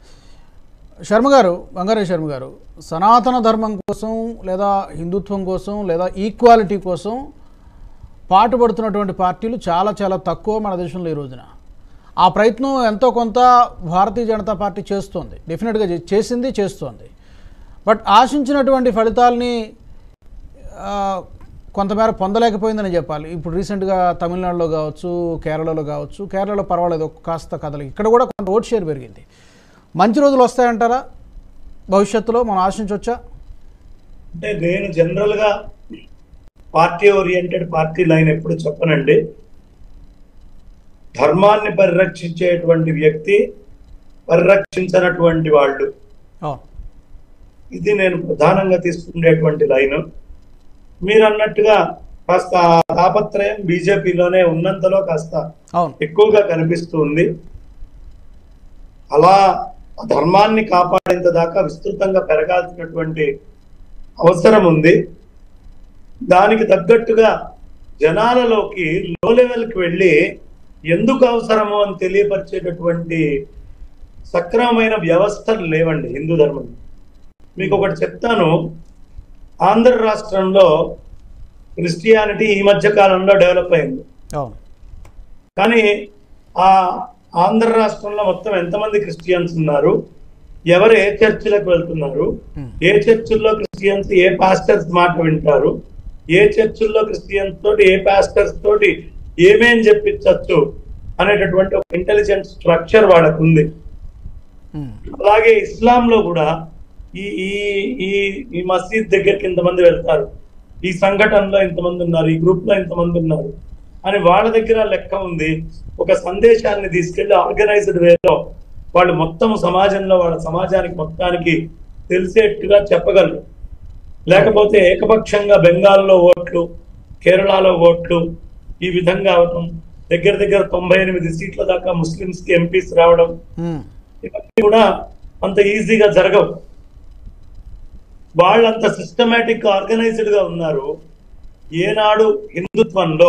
శర్మ గారు బంగారే శర్మ గారు సనాతన ధర్మం కోసం లేదా హిందుత్వం కోసం లేదా ఈక్వాలిటీ కోసం పాటుపడుతున్నటువంటి పార్టీలు చాలా చాలా తక్కువ మన దేశంలో ఈ రోజున ఆ ప్రయత్నం ఎంతో కొంత భారతీయ జనతా పార్టీ చేస్తోంది డెఫినెట్గా చే- చేసింది చేస్తోంది బట్ ఆశించినటువంటి ఫలితాల్ని ఆ, కొంతమేర పొందలేకపోయిందని చెప్పాలి ఇప్పుడు రీసెంట్గా తమిళనాడులో కావచ్చు కేరళలో కావచ్చు కేరళలో పర్వాలేదు ఒక కాస్త కథలు ఇక్కడ కూడా కొంత ఓట్ షేర్ పెరిగింది మంచి రోజులు వస్తాయంటారా భవిష్యత్తులో మనం ఆశించవచ్చా అంటే నేను జనరల్ గా పార్టీ ఓరియంటెడ్ పార్టీ లైన్ ఎప్పుడు చెప్పనండి ధర్మాన్ని పరిరక్షించేటువంటి వ్యక్తి పరిరక్షించినటువంటి వాళ్ళు అవును ఇది నేను ప్రధానంగా తీసుకునేటువంటి లైన్ మీరు అన్నట్టుగా కాస్త ఆ తాపత్రయం బీజేపీలోనే ఉన్నంతలో కాస్త అవును ఎక్కువగా కనిపిస్తుంది అలా ఆ ధర్మాన్ని కాపాడేంత దాకా విస్తృతంగా పెరగాల్సినటువంటి అవసరం ఉంది దానికి తగ్గట్టుగా జనాలలోకి లో లెవెల్కి వెళ్ళి ఎందుకు అవసరమో అని తెలియపరిచేటటువంటి సక్రమమైన వ్యవస్థలు లేవండి హిందూ ధర్మం మీకు ఒకటి చెప్తాను ఆంధ్ర రాష్ట్రంలో క్రిస్టియానిటీ ఈ మధ్య కాలంలో డెవలప్ అయింది అవును కానీ ఆ ఆంధ్ర రాష్ట్రంలో మొత్తం ఎంతమంది క్రిస్టియన్స్ ఉన్నారు ఎవరు ఏ చర్చిలకు వెళ్తున్నారు Hmm. ఏ చర్చిల్లో క్రిస్టియన్స్ ఏ పాస్టర్స్ మాట వింటారు ఏ చర్చిల్లో క్రిస్టియన్స్ తోటి ఏ పాస్టర్స్ తోటి ఏమేం చెప్పించవచ్చు అనేటటువంటి ఒక ఇంటెలిజెంట్ స్ట్రక్చర్ వాళ్ళకు ఉంది ఉమ్, అలాగే ఇస్లాంలో కూడా ఈ ఈ ఈ ఈ మసీద్ దగ్గరికి ఇంతమంది వెళ్తారు ఈ సంఘటనలో ఇంతమంది ఉన్నారు ఈ గ్రూప్ లో ఇంతమంది ఉన్నారు అని వాళ్ళ దగ్గర లెక్క ఉంది ఒక సందేశాన్ని తీసుకెళ్లి ఆర్గనైజ్డ్ వేలో వాళ్ళు మొత్తం సమాజంలో వాళ్ళ సమాజానికి మొత్తానికి తెలిసేట్టుగా చెప్పగలరు లేకపోతే ఏకపక్షంగా బెంగాల్లో ఓట్లు కేరళలో ఓట్లు ఈ విధంగా అవటం దగ్గర దగ్గర తొంభై ఎనిమిది సీట్ల దాకా ముస్లిమ్స్ కి ఎంపీస్ రావడం ఉమ్, ఇవన్నీ కూడా అంత ఈజీగా జరగవు వాళ్ళంత సిస్టమేటిక్ ఆర్గనైజ్డ్ గా ఉన్నారు ఏనాడు హిందుత్వంలో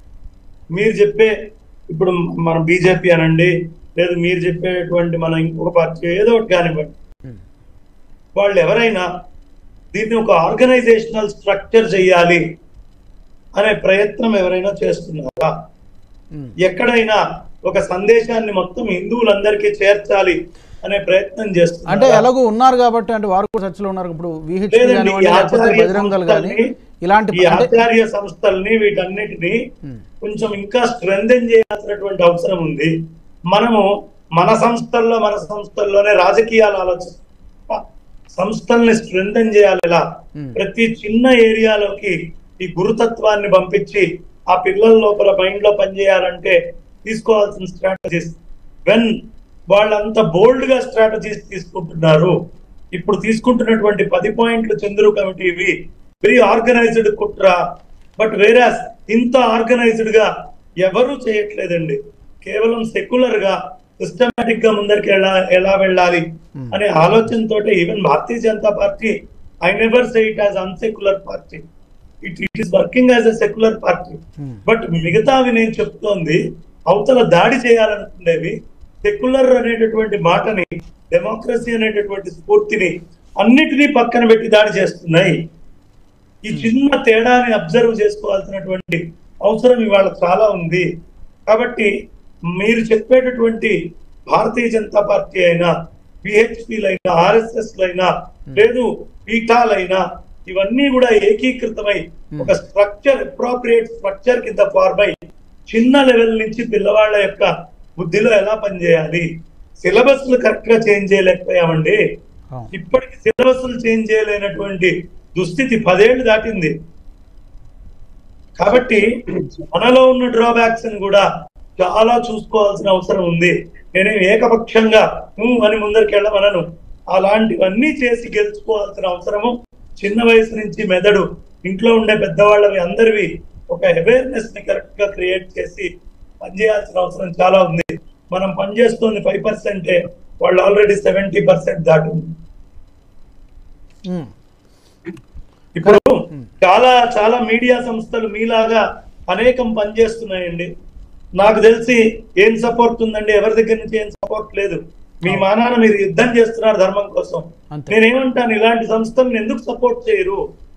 మీరు చెప్పే ఇప్పుడు మన బీజేపీ అనండి లేదు మీరు చెప్పేటువంటి మన ఇంకొక పార్టీ ఏదో ఒకటి కానివ్వండి ఉమ్, వాళ్ళు ఎవరైనా దీన్ని ఒక ఆర్గనైజేషనల్ స్ట్రక్చర్ చేయాలి అనే ప్రయత్నం ఎవరైనా చేస్తున్నారా ఉమ్. ఎక్కడైనా ఒక సందేశాన్ని మొత్తం హిందువులందరికీ చేర్చాలి అనే ప్రయత్నం అంటే చేస్తున్నారు ఎలాగో ఉన్నారు కాబట్టి అంటే వారు కూడా చర్చలో ఉన్నారు ఇప్పుడు విహెచ్ లేదండి, కానివ్వండి ఈ లేకపోతే ఆచార్య బజరంగ్ దళ్ కానీ సంస్థల్ని, ఇలాంటి ఈ అంటే ఆచార్య సంస్థల్ని వీటన్నిటిని ఉమ్, కొంచెం ఇంకా స్ట్రెంథెన్ చేయాల్సినటువంటి అవసరం ఉంది మనము మన సంస్థల్లో మన సంస్థల్లోనే రాజకీయాలు ఆలోచి సంస్థల్ని స్ట్రెంథెన్ చేయాలి ఎలా Hmm. ప్రతి చిన్న ఏరియాలోకి ఈ గురుతత్వాన్ని పంపించి ఆ పిల్లల లోపల మైండ్ లో పనిచేయాలంటే తీసుకోవాల్సిన స్ట్రాటజీస్ వెన్ వాళ్ళంత బోల్డ్ గా స్ట్రాటజీస్ తీసుకుంటున్నారు ఇప్పుడు తీసుకుంటున్నటువంటి పది పాయింట్లు చంద్రు కమిటీవి వెరీ ఆర్గనైజ్డ్ కుట్ర బట్ వేరే ఇంత ఆర్గనైజ్డ్ గా ఎవరు చేయట్లేదండి కేవలం సెక్యులర్ గా సిస్టమేటిక్ గా ముందరికి ఎలా ఎలా వెళ్ళాలి అనే ఆలోచనతో even Bharatiya Janata party I never say it as unsecular party it it is working as a secular party Hmm. But మిగతావి నేను చెప్తోంది అవతల దాడి చేయాలనుకునేవి సెక్యులర్ అనేటటువంటి మాటని డెమోక్రసీ అనేటటువంటి స్ఫూర్తిని అన్నిటినీ పక్కన పెట్టి దాడి చేస్తున్నాయి ఈ చిన్న తేడాని అబ్జర్వ్ చేసుకోవాల్సినటువంటి అవసరం ఇవాళ చాలా ఉంది కాబట్టి మీరు చెప్పేటటువంటి భారతీయ జనతా పార్టీ అయినా పిహెచ్పిలైనా ఆర్ఎస్ఎస్ లైనా లేదు పీఠాలైనా ఇవన్నీ కూడా ఏకీకృతమై ఒక స్ట్రక్చర్ అప్రోప్రియేట్ స్ట్రక్చర్ కింద ఫార్మ్ అయి చిన్న లెవెల్ నుంచి పిల్లవాళ్ళ యొక్క బుద్ధిలో ఎలా పనిచేయాలి సిలబస్ కరెక్ట్ గా చేంజ్ చేయలేకపోయామండి అవును. ఇప్పటికి సిలబస్ చేంజ్ చేయలేనటువంటి దుస్థితి పదేళ్లు దాటింది కాబట్టి మనలో ఉన్న డ్రాబ్యాక్స్ కూడా చాలా చూసుకోవాల్సిన అవసరం ఉంది నేనేం ఏకపక్షంగా "ఊ" అని ముందరికి వెళ్ళమనను అలాంటివన్నీ చేసి గెలుచుకోవాల్సిన అవసరము చిన్న వయసు నుంచి మెదడు ఇంట్లో ఉండే పెద్దవాళ్ళవి అందరివి ఒక అవేర్నెస్ ని కరెక్ట్ గా క్రియేట్ చేసి పనిచేయాల్సిన అవసరం చాలా ఉంది మనం పనిచేస్తుంది ఫైవ్ పర్సెంటే వాళ్ళు ఆల్రెడీ సెవెంటీ పర్సెంట్ దాటింది ఉమ్, ఇప్పుడు చాలా చాలా మీడియా సంస్థలు మీలాగా అనేకం పనిచేస్తున్నాయండి నాకు తెలిసి ఏం సపోర్ట్ ఉందండి ఎవరి దగ్గర నుంచి ఏం సపోర్ట్ లేదు మీ మానాన మీరు యుద్ధం చేస్తున్నారు ధర్మం కోసం అంతే. నేనేమంటాను ఇలాంటి సంస్థలను ఎందుకు సపోర్ట్ చేయరు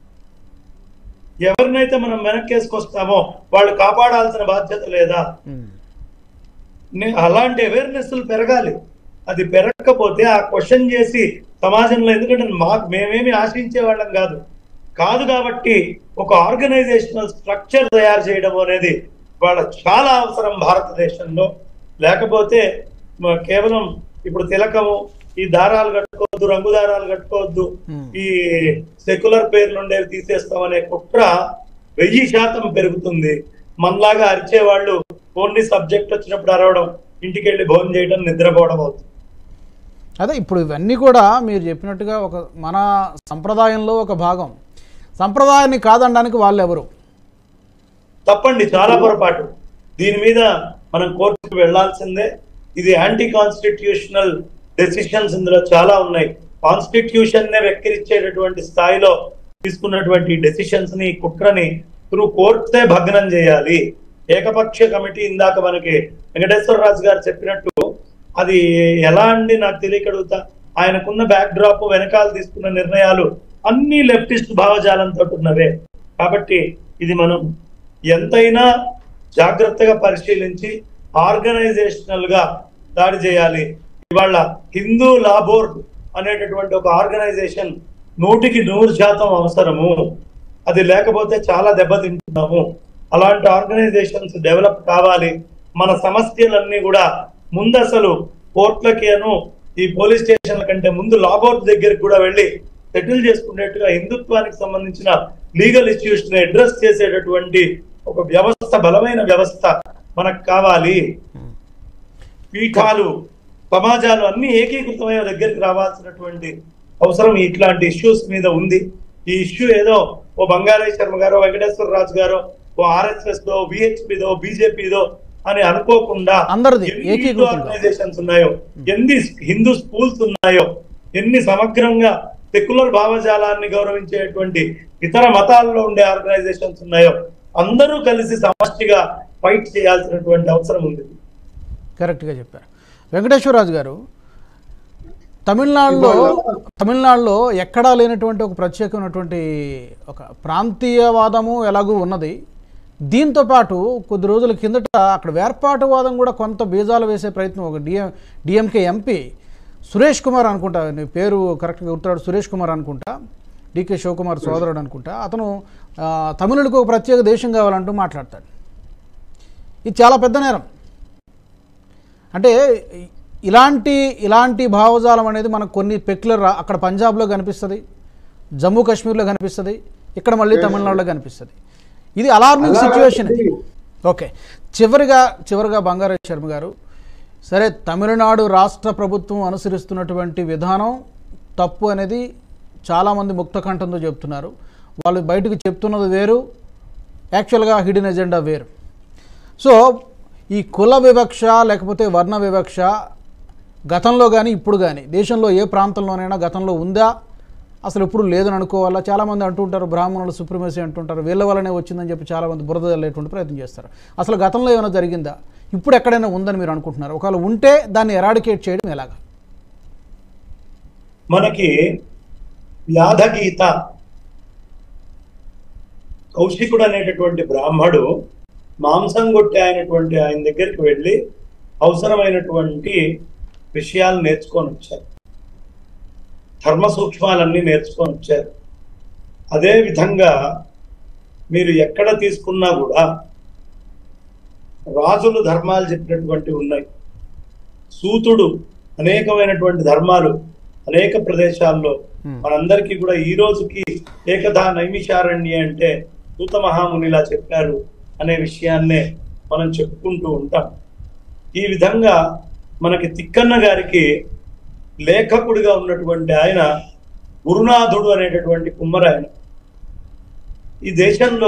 ఎవరినైతే మనం వెనక్కేసుకొస్తామో వాళ్ళు కాపాడాల్సిన బాధ్యత లేదా ఉమ్, నే- అలాంటి అవేర్నెస్ పెరగాలి అది పెరగకపోతే ఆ క్వశ్చన్ చేసి సమాజంలో ఎందుకంటే మాకు మేమేమి ఆశించే వాళ్ళం కాదు కాదు కాబట్టి ఒక ఆర్గనైజేషనల్ స్ట్రక్చర్ తయారు చేయడం అనేది వాళ్ళ చాలా అవసరం భారతదేశంలో లేకపోతే మ- కేవలం ఇప్పుడు తిలకము ఈ దారాలు కట్టుకోవద్దు రంగు దారాలు కట్టుకోవద్దు Hmm. ఈ సెక్యులర్ పేర్లు ఉండేవి తీసేస్తామనే కుట్ర వెయ్యి శాతం పెరుగుతుంది మనలాగా అరిచే వాళ్ళు ఓన్లీ సబ్జెక్ట్ వచ్చినప్పుడు అరవడం ఇంటికి వెళ్ళి భోజనం చేయడం నిద్రపోవడం అవుతుంది అదే ఇప్పుడు ఇవన్నీ కూడా మీరు చెప్పినట్టుగా ఒక మన సంప్రదాయంలో ఒక భాగం సంప్రదాయాన్ని కాదనడానికి వాళ్ళు ఎవరు తప్పండి చాలా పొరపాటు దీని మీద మనం కోర్టుకు వెళ్లాల్సిందే ఇది యాంటీ కాన్స్టిట్యూషనల్ డెసిషన్స్ ఇందులో చాలా ఉన్నాయి కాన్స్టిట్యూషన్ నే వెక్కిరించేటటువంటి స్థాయిలో తీసుకున్నటువంటి డెసిషన్స్ ని కుట్రని త్రూ కోర్టే భగ్నం చేయాలి ఏకపక్ష కమిటీ ఇందాక మనకి వెంకటేశ్వరరాజు గారు చెప్పినట్టు అది ఎలా అండి నాకు తెలియక అడుగుతా ఆయనకున్న బ్యాక్ డ్రాప్ వెనకాల తీసుకున్న నిర్ణయాలు అన్ని లెఫ్టిస్ట్ భావజాలంతో ఉన్నవే కాబట్టి ఇది మనం ఎంతైనా జాగ్రత్తగా పరిశీలించి ఆర్గనైజేషనల్ గా దాడి చేయాలి ఇవాళ హిందూ లా బోర్డ్ అనేటటువంటి ఒక ఆర్గనైజేషన్ నూటికి నూరు శాతం అవసరము అది లేకపోతే చాలా దెబ్బతింటున్నాము అలాంటి ఆర్గనైజేషన్స్ డెవలప్ కావాలి మన సమస్యలన్నీ కూడా ముందు అసలు కోర్టులకి అను ఈ పోలీస్ స్టేషన్ల కంటే ముందు లా బోర్డ్ దగ్గరికి కూడా వెళ్ళి సెటిల్ చేసుకునేట్టుగా హిందుత్వానికి సంబంధించిన లీగల్ ఇష్యూస్ ని అడ్రస్ చేసేటటువంటి ఒక వ్యవస్థ బలమైన వ్యవస్థ మనకు కావాలి పీఠాలు సమాజాలు అన్ని ఏకీకృతమైన దగ్గరికి రావాల్సినటువంటి అవసరం ఇట్లాంటి ఇష్యూస్ మీద ఉంది ఈ ఇష్యూ ఏదో ఓ బంగారాయ శర్మ గారో వెంకటేశ్వర రాజు గారో ఓ ఆర్ఎస్ఎస్ దో బిహెచ్పిదో బీజేపీదో అని అనుకోకుండా అందరిది, ఎన్ని ఏకీకృతంగా. హిందూ ఆర్గనైజేషన్స్ ఉన్నాయో ఎన్ని హిందూ స్కూల్స్ ఉన్నాయో ఎన్ని సమగ్రంగా సెక్యులర్ భావజాలాన్ని గౌరవించేటువంటి ఇతర మతాల్లో ఉండే ఆర్గనైజేషన్స్ ఉన్నాయో అందరూ కలిసి సమష్టిగా ఫైట్ చేయాల్సినటువంటి అవసరం ఉంది కరెక్ట్గా చెప్పారు వెంకటేశ్వరరాజు గారు తమిళనాడులో ఇవాళ- తమిళనాడులో ఎక్కడా లేనటువంటి ఒక ప్రత్యేకమైనటువంటి ఒక ప్రాంతీయవాదము ఎలాగూ ఉన్నది దీంతో పాటు కొద్ది రోజుల కిందట అక్కడ వేర్పాటువాదం కూడా కొంత బీజాలు వేసే ప్రయత్నం ఒక డిఎం డిఎంకే ఎంపీ సురేష్ కుమార్ అనుకుంటా నీ పేరు కరెక్ట్గా గుర్తురాడు సురేష్ కుమార్ అనుకుంటా డికే శివకుమార్ సోదరుడు అనుకుంటా అతను ఆ, తమిళుడికి ఒక ప్రత్యేక దేశం కావాలంటూ మాట్లాడతాడు ఇది చాలా పెద్ద నేరం అంటే ఇలాంటి ఇలాంటి భావజాలం అనేది మనకు కొన్ని పెక్యులర్ అక్కడ పంజాబ్లో కనిపిస్తుంది జమ్మూ కాశ్మీర్లో కనిపిస్తుంది ఇక్కడ మళ్ళీ తమిళనాడులో కనిపిస్తుంది ఇది అలార్మింగ్ అలా సిచ్యువేషన్ ఇది ఇది. ఓకే చివరిగా చివరిగా బంగారు శర్మ గారు సరే తమిళనాడు రాష్ట్ర ప్రభుత్వం అనుసరిస్తున్నటువంటి విధానం తప్పు అనేది చాలామంది ముక్త కంఠంతో చెప్తున్నారు వాళ్ళు బయటకు చెప్తున్నది వేరు యాక్చువల్గా హిడెన్ ఎజెండా వేరు సో ఈ కుల వివక్ష లేకపోతే వర్ణ వివక్ష గతంలో కానీ ఇప్పుడు కానీ దేశంలో ఏ ప్రాంతంలోనైనా గతంలో ఉందా అసలు ఇప్పుడు లేదని అనుకోవాలా చాలామంది అంటుంటారు బ్రాహ్మణులు సుప్రమసీ అంటుంటారు వీళ్ళ వల్లనే వచ్చిందని చెప్పి చాలామంది బురద చల్లేటువంటి ప్రయత్నం చేస్తారు అసలు గతంలో ఏమైనా జరిగిందా ఇప్పుడు ఎక్కడైనా ఉందని మీరు అనుకుంటున్నారు ఒకవేళ ఉంటే దాన్ని ఎరాడికేట్ చేయడం ఎలాగా మనకి వ్యాధగీత కౌశికుడు అనేటటువంటి బ్రాహ్మడు మాంసం కొట్టి అయినటువంటి ఆయన దగ్గరికి వెళ్ళి అవసరమైనటువంటి విషయాలు నేర్చుకొని వచ్చారు ధర్మ సూక్ష్మాలన్నీ నేర్చుకొని వచ్చారు అదే విధంగా మీరు ఎక్కడ తీసుకున్నా కూడా రాజులు ధర్మాలు చెప్పినటువంటివి ఉన్నాయి సూతుడు అనేకమైనటువంటి ధర్మాలు అనేక ప్రదేశాల్లో Hmm. మనందరికీ కూడా ఈ రోజుకి ఏకదా నైమిషారణ్య అంటే సూత మహామునిలా చెప్పారు అనే విషయాన్నే మనం చెప్పుకుంటూ ఉంటాం ఈ విధంగా మనకి తిక్కన్న గారికి లేఖకుడిగా ఉన్నటువంటి ఆయన గురునాథుడు అనేటటువంటి కుమ్మరాయన ఈ దేశంలో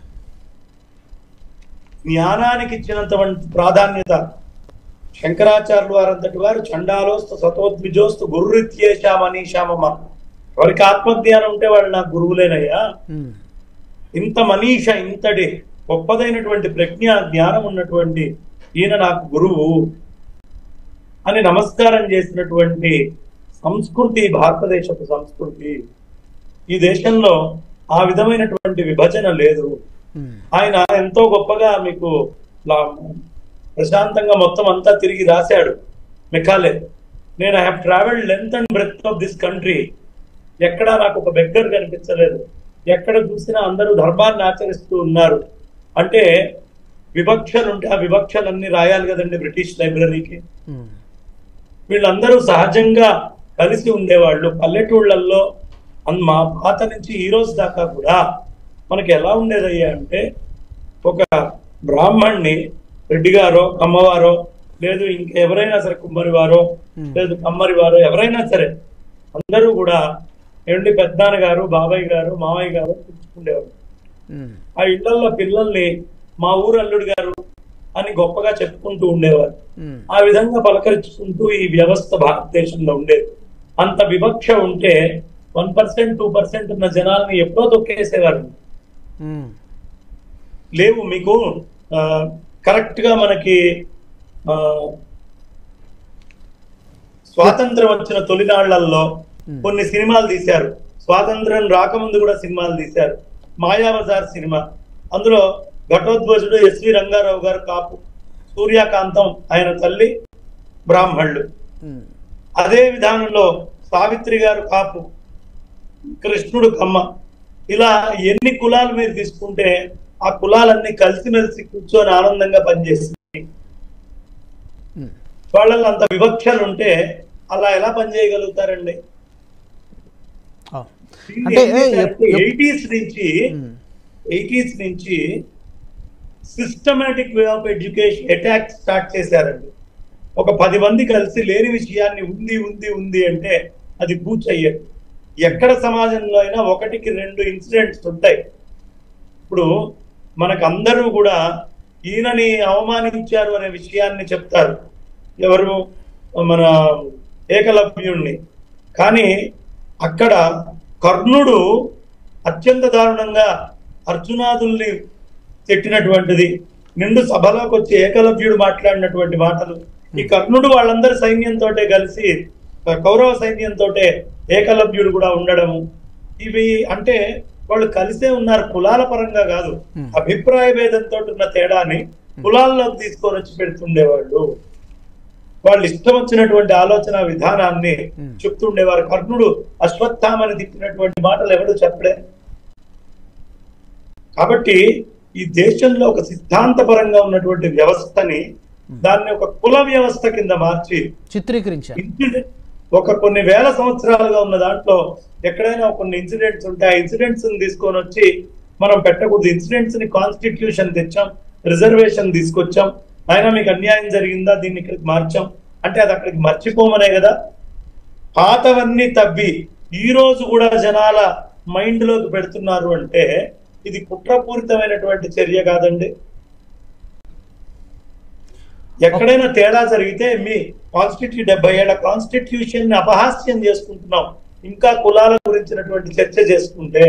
జ్ఞానానికి ఇచ్చినంత ప్రాధాన్యత శంకరాచార్యులు వారంతటి వారు చండాలోస్తు సతోద్విజోస్తు గురురిత్యేషా మనీషామమ్మ ఎవరికి ఆత్మజ్ఞానం ఉంటే వాళ్ళు నాకు గురువులేనయ్యా ఉమ్. ఇంత మనీష ఇంతటి గొప్పదైనటువంటి ప్రజ్ఞ జ్ఞానం ఉన్నటువంటి ఈయన నాకు గురువు అని నమస్కారం చేసినటువంటి సంస్కృతి భారతదేశపు సంస్కృతి ఈ దేశంలో ఆ విధమైనటువంటి విభజన లేదు ఉమ్. ఆయన ఎంతో గొప్పగా మీకు లా- ప్రశాంతంగా మొత్తం అంతా తిరిగి రాశాడు మెకాలే నేను I have travelled length and breadth of this country ఎక్కడా నాకు ఒక బెగ్గర్ కనిపించలేదు ఎక్కడ చూసినా అందరూ ధర్మాన్ని ఆచరిస్తూ ఉన్నారు అంటే వివక్షలు ఉంటే ఆ వివక్షలన్నీ రాయాలి కదండి బ్రిటిష్ లైబ్రరీకి ఉమ్. వీళ్ళందరూ సహజంగా కలిసి ఉండేవాళ్ళు పల్లెటూళ్ళల్లో అన్- మా పాత నుంచి ఈ రోజు దాకా కూడా మనకి ఎలా ఉండేదయ్యా అంటే ఒక బ్రాహ్మణ్ణి రెడ్డి గారో కమ్మవారో లేదు ఇంకెవరైనా సరే కుమ్మరి వారో Hmm. లేదు కమ్మరి వారో ఎవరైనా సరే అందరూ కూడా ఏమండి పెద్దనాన్న గారు బాబాయ్ గారు మావయ్య గారు పిలుచుకునేవారు ఉమ్. ఆ ఇళ్లలో పిల్లల్ని మా ఊరు అల్లుడు గారు అని గొప్పగా చెప్పుకుంటూ ఉండేవారు ఉమ్. ఆ విధంగా పలకరించుకుంటూ ఈ వ్యవస్థ భారతదేశంలో ఉండేది అంత వివక్ష ఉంటే వన్ పర్సెంట్ టూ పర్సెంట్ ఉన్న జనాల్ని ఎప్పుడో తొక్కేసేవారు ఉమ్. లేవు మీకు ఆ, కరెక్ట్ గా మనకి ఆ, స్వాతంత్రం వచ్చిన తొలినాళ్లలో కొన్ని సినిమాలు తీశారు స్వాతంత్రం రాకముందు కూడా సినిమాలు తీశారు మాయాబజార్ సినిమా అందులో ఘటోద్వజుడు ఎస్వి రంగారావు గారు కాపు సూర్యకాంతం ఆయన తల్లి బ్రాహ్మణులు ఉమ్, అదే విధానంలో సావిత్రి గారు కాపు కృష్ణుడు కమ్మ ఇలా ఎన్ని కులాలు మీరు తీసుకుంటే ఆ కులాలన్నీ కలిసిమెలిసి కూర్చొని ఆనందంగా పనిచేస్తుంది ఉమ్. వాళ్ళల్లో అంత వివక్షలు ఉంటే అలా ఎలా పనిచేయగలుగుతారండి ఆ. అంటే ఎప్- ఎప్- ఎయిటీస్ నుంచి ఉమ్, ఎయిటీస్ నుంచి systematic way of education attack start చేశారండి ఒక పది మంది కలిసి లేని విషయాన్ని ఉంది ఉంది ఉంది అంటే అది పూచయ్యేది ఎక్కడ సమాజంలో అయినా ఒకటికి రెండు ఇన్సిడెంట్స్ ఉంటాయి ఇప్పుడు మనకు అందరూ కూడా ఈయనని అవమానించారు అనే విషయాన్ని చెప్తారు ఎవరు మన ఏకలవ్యుణ్ణి కానీ అక్కడ కర్ణుడు అత్యంత దారుణంగా అర్జునాదుల్ని తిట్టినటువంటిది నిండు సభలోకి వచ్చి ఏకలవ్యుడు మాట్లాడినటువంటి మాటలు ఈ కర్ణుడు వాళ్ళందరి సైన్యంతో కలిసి కౌరవ సైన్యంతో ఏకలవ్యుడు కూడా ఉండడము ఇవి అంటే వాళ్ళు కలిసే ఉన్నారు కులాల పరంగా కాదు Hmm. అభిప్రాయ భేదంతో ఉన్న తేడాని కులాల్లోకి తీసుకొని వచ్చి పెడుతుండేవాళ్ళు వాళ్ళు ఇష్టం వచ్చినటువంటి ఆలోచన విధానాన్ని Hmm. చెప్తుండేవారు కర్ణుడు అశ్వత్థామని తిట్టినటువంటి మాటలు ఎవడు చెప్పలే కాబట్టి ఈ దేశంలో ఒక సిద్ధాంతపరంగా ఉన్నటువంటి వ్యవస్థని దాన్ని ఒక కుల వ్యవస్థ కింద మార్చి చిత్రీకరించారు ఇన్సిడెంట్ ఒక కొన్ని వేల సంవత్సరాలుగా ఉన్న దాంట్లో ఎక్కడైనా కొన్ని ఇన్సిడెంట్స్ ఉంటే ఆ ఇన్సిడెంట్స్ తీసుకొని వచ్చి మనం పెట్టకూడదు ఇన్సిడెంట్స్ ని కాన్స్టిట్యూషన్ తెచ్చాం రిజర్వేషన్ తీసుకొచ్చాం అయినా మీకు అన్యాయం జరిగిందా దీన్ని ఇక్కడికి మార్చాం అంటే అది అక్కడికి మర్చిపోమనే కదా పాతవన్నీ తవ్వి ఈ రోజు కూడా జనాల మైండ్ లోకి పెడుతున్నారు అంటే ఇది కుట్రపూరితమైనటువంటి చర్య కాదండి ఎక్కడైనా తేడా జరిగితే మీ కాన్స్టిట్యూ డెబ్బై ఏళ్ల కాన్స్టిట్యూషన్ ని అపహాస్యం చేసుకుంటున్నాం ఇంకా కులాల గురించినటువంటి చర్చ చేసుకుంటే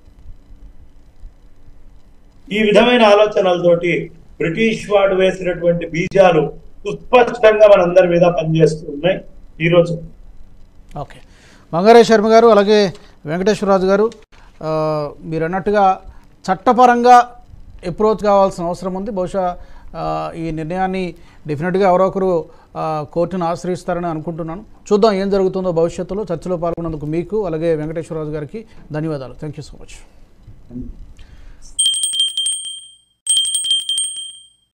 ఈ విధమైన ఆలోచనలతోటి బ్రిటిష్ వాడు వేసినటువంటి బీజాలు సుస్పష్టంగా మనందరి మీద పనిచేస్తూ ఉన్నాయి ఈ రోజు ఓకే మంగారే శర్మ గారు అలాగే వెంకటేశ్వరరాజు గారు ఆ, మీరు అన్నట్టుగా చట్టపరంగా అప్రోచ్ కావాల్సిన అవసరం ఉంది బహుశా ఆ, ఈ నిర్ణయాన్ని డెఫినెట్గా ఎవరో ఒకరు ఆ, కోర్టును ఆశ్రయిస్తారని అనుకుంటున్నాను చూద్దాం ఏం జరుగుతుందో భవిష్యత్తులో చర్చలో పాల్గొన్నందుకు మీకు అలాగే వెంకటేశ్వరరాజు గారికి ధన్యవాదాలు థ్యాంక్ యూ సో మచ్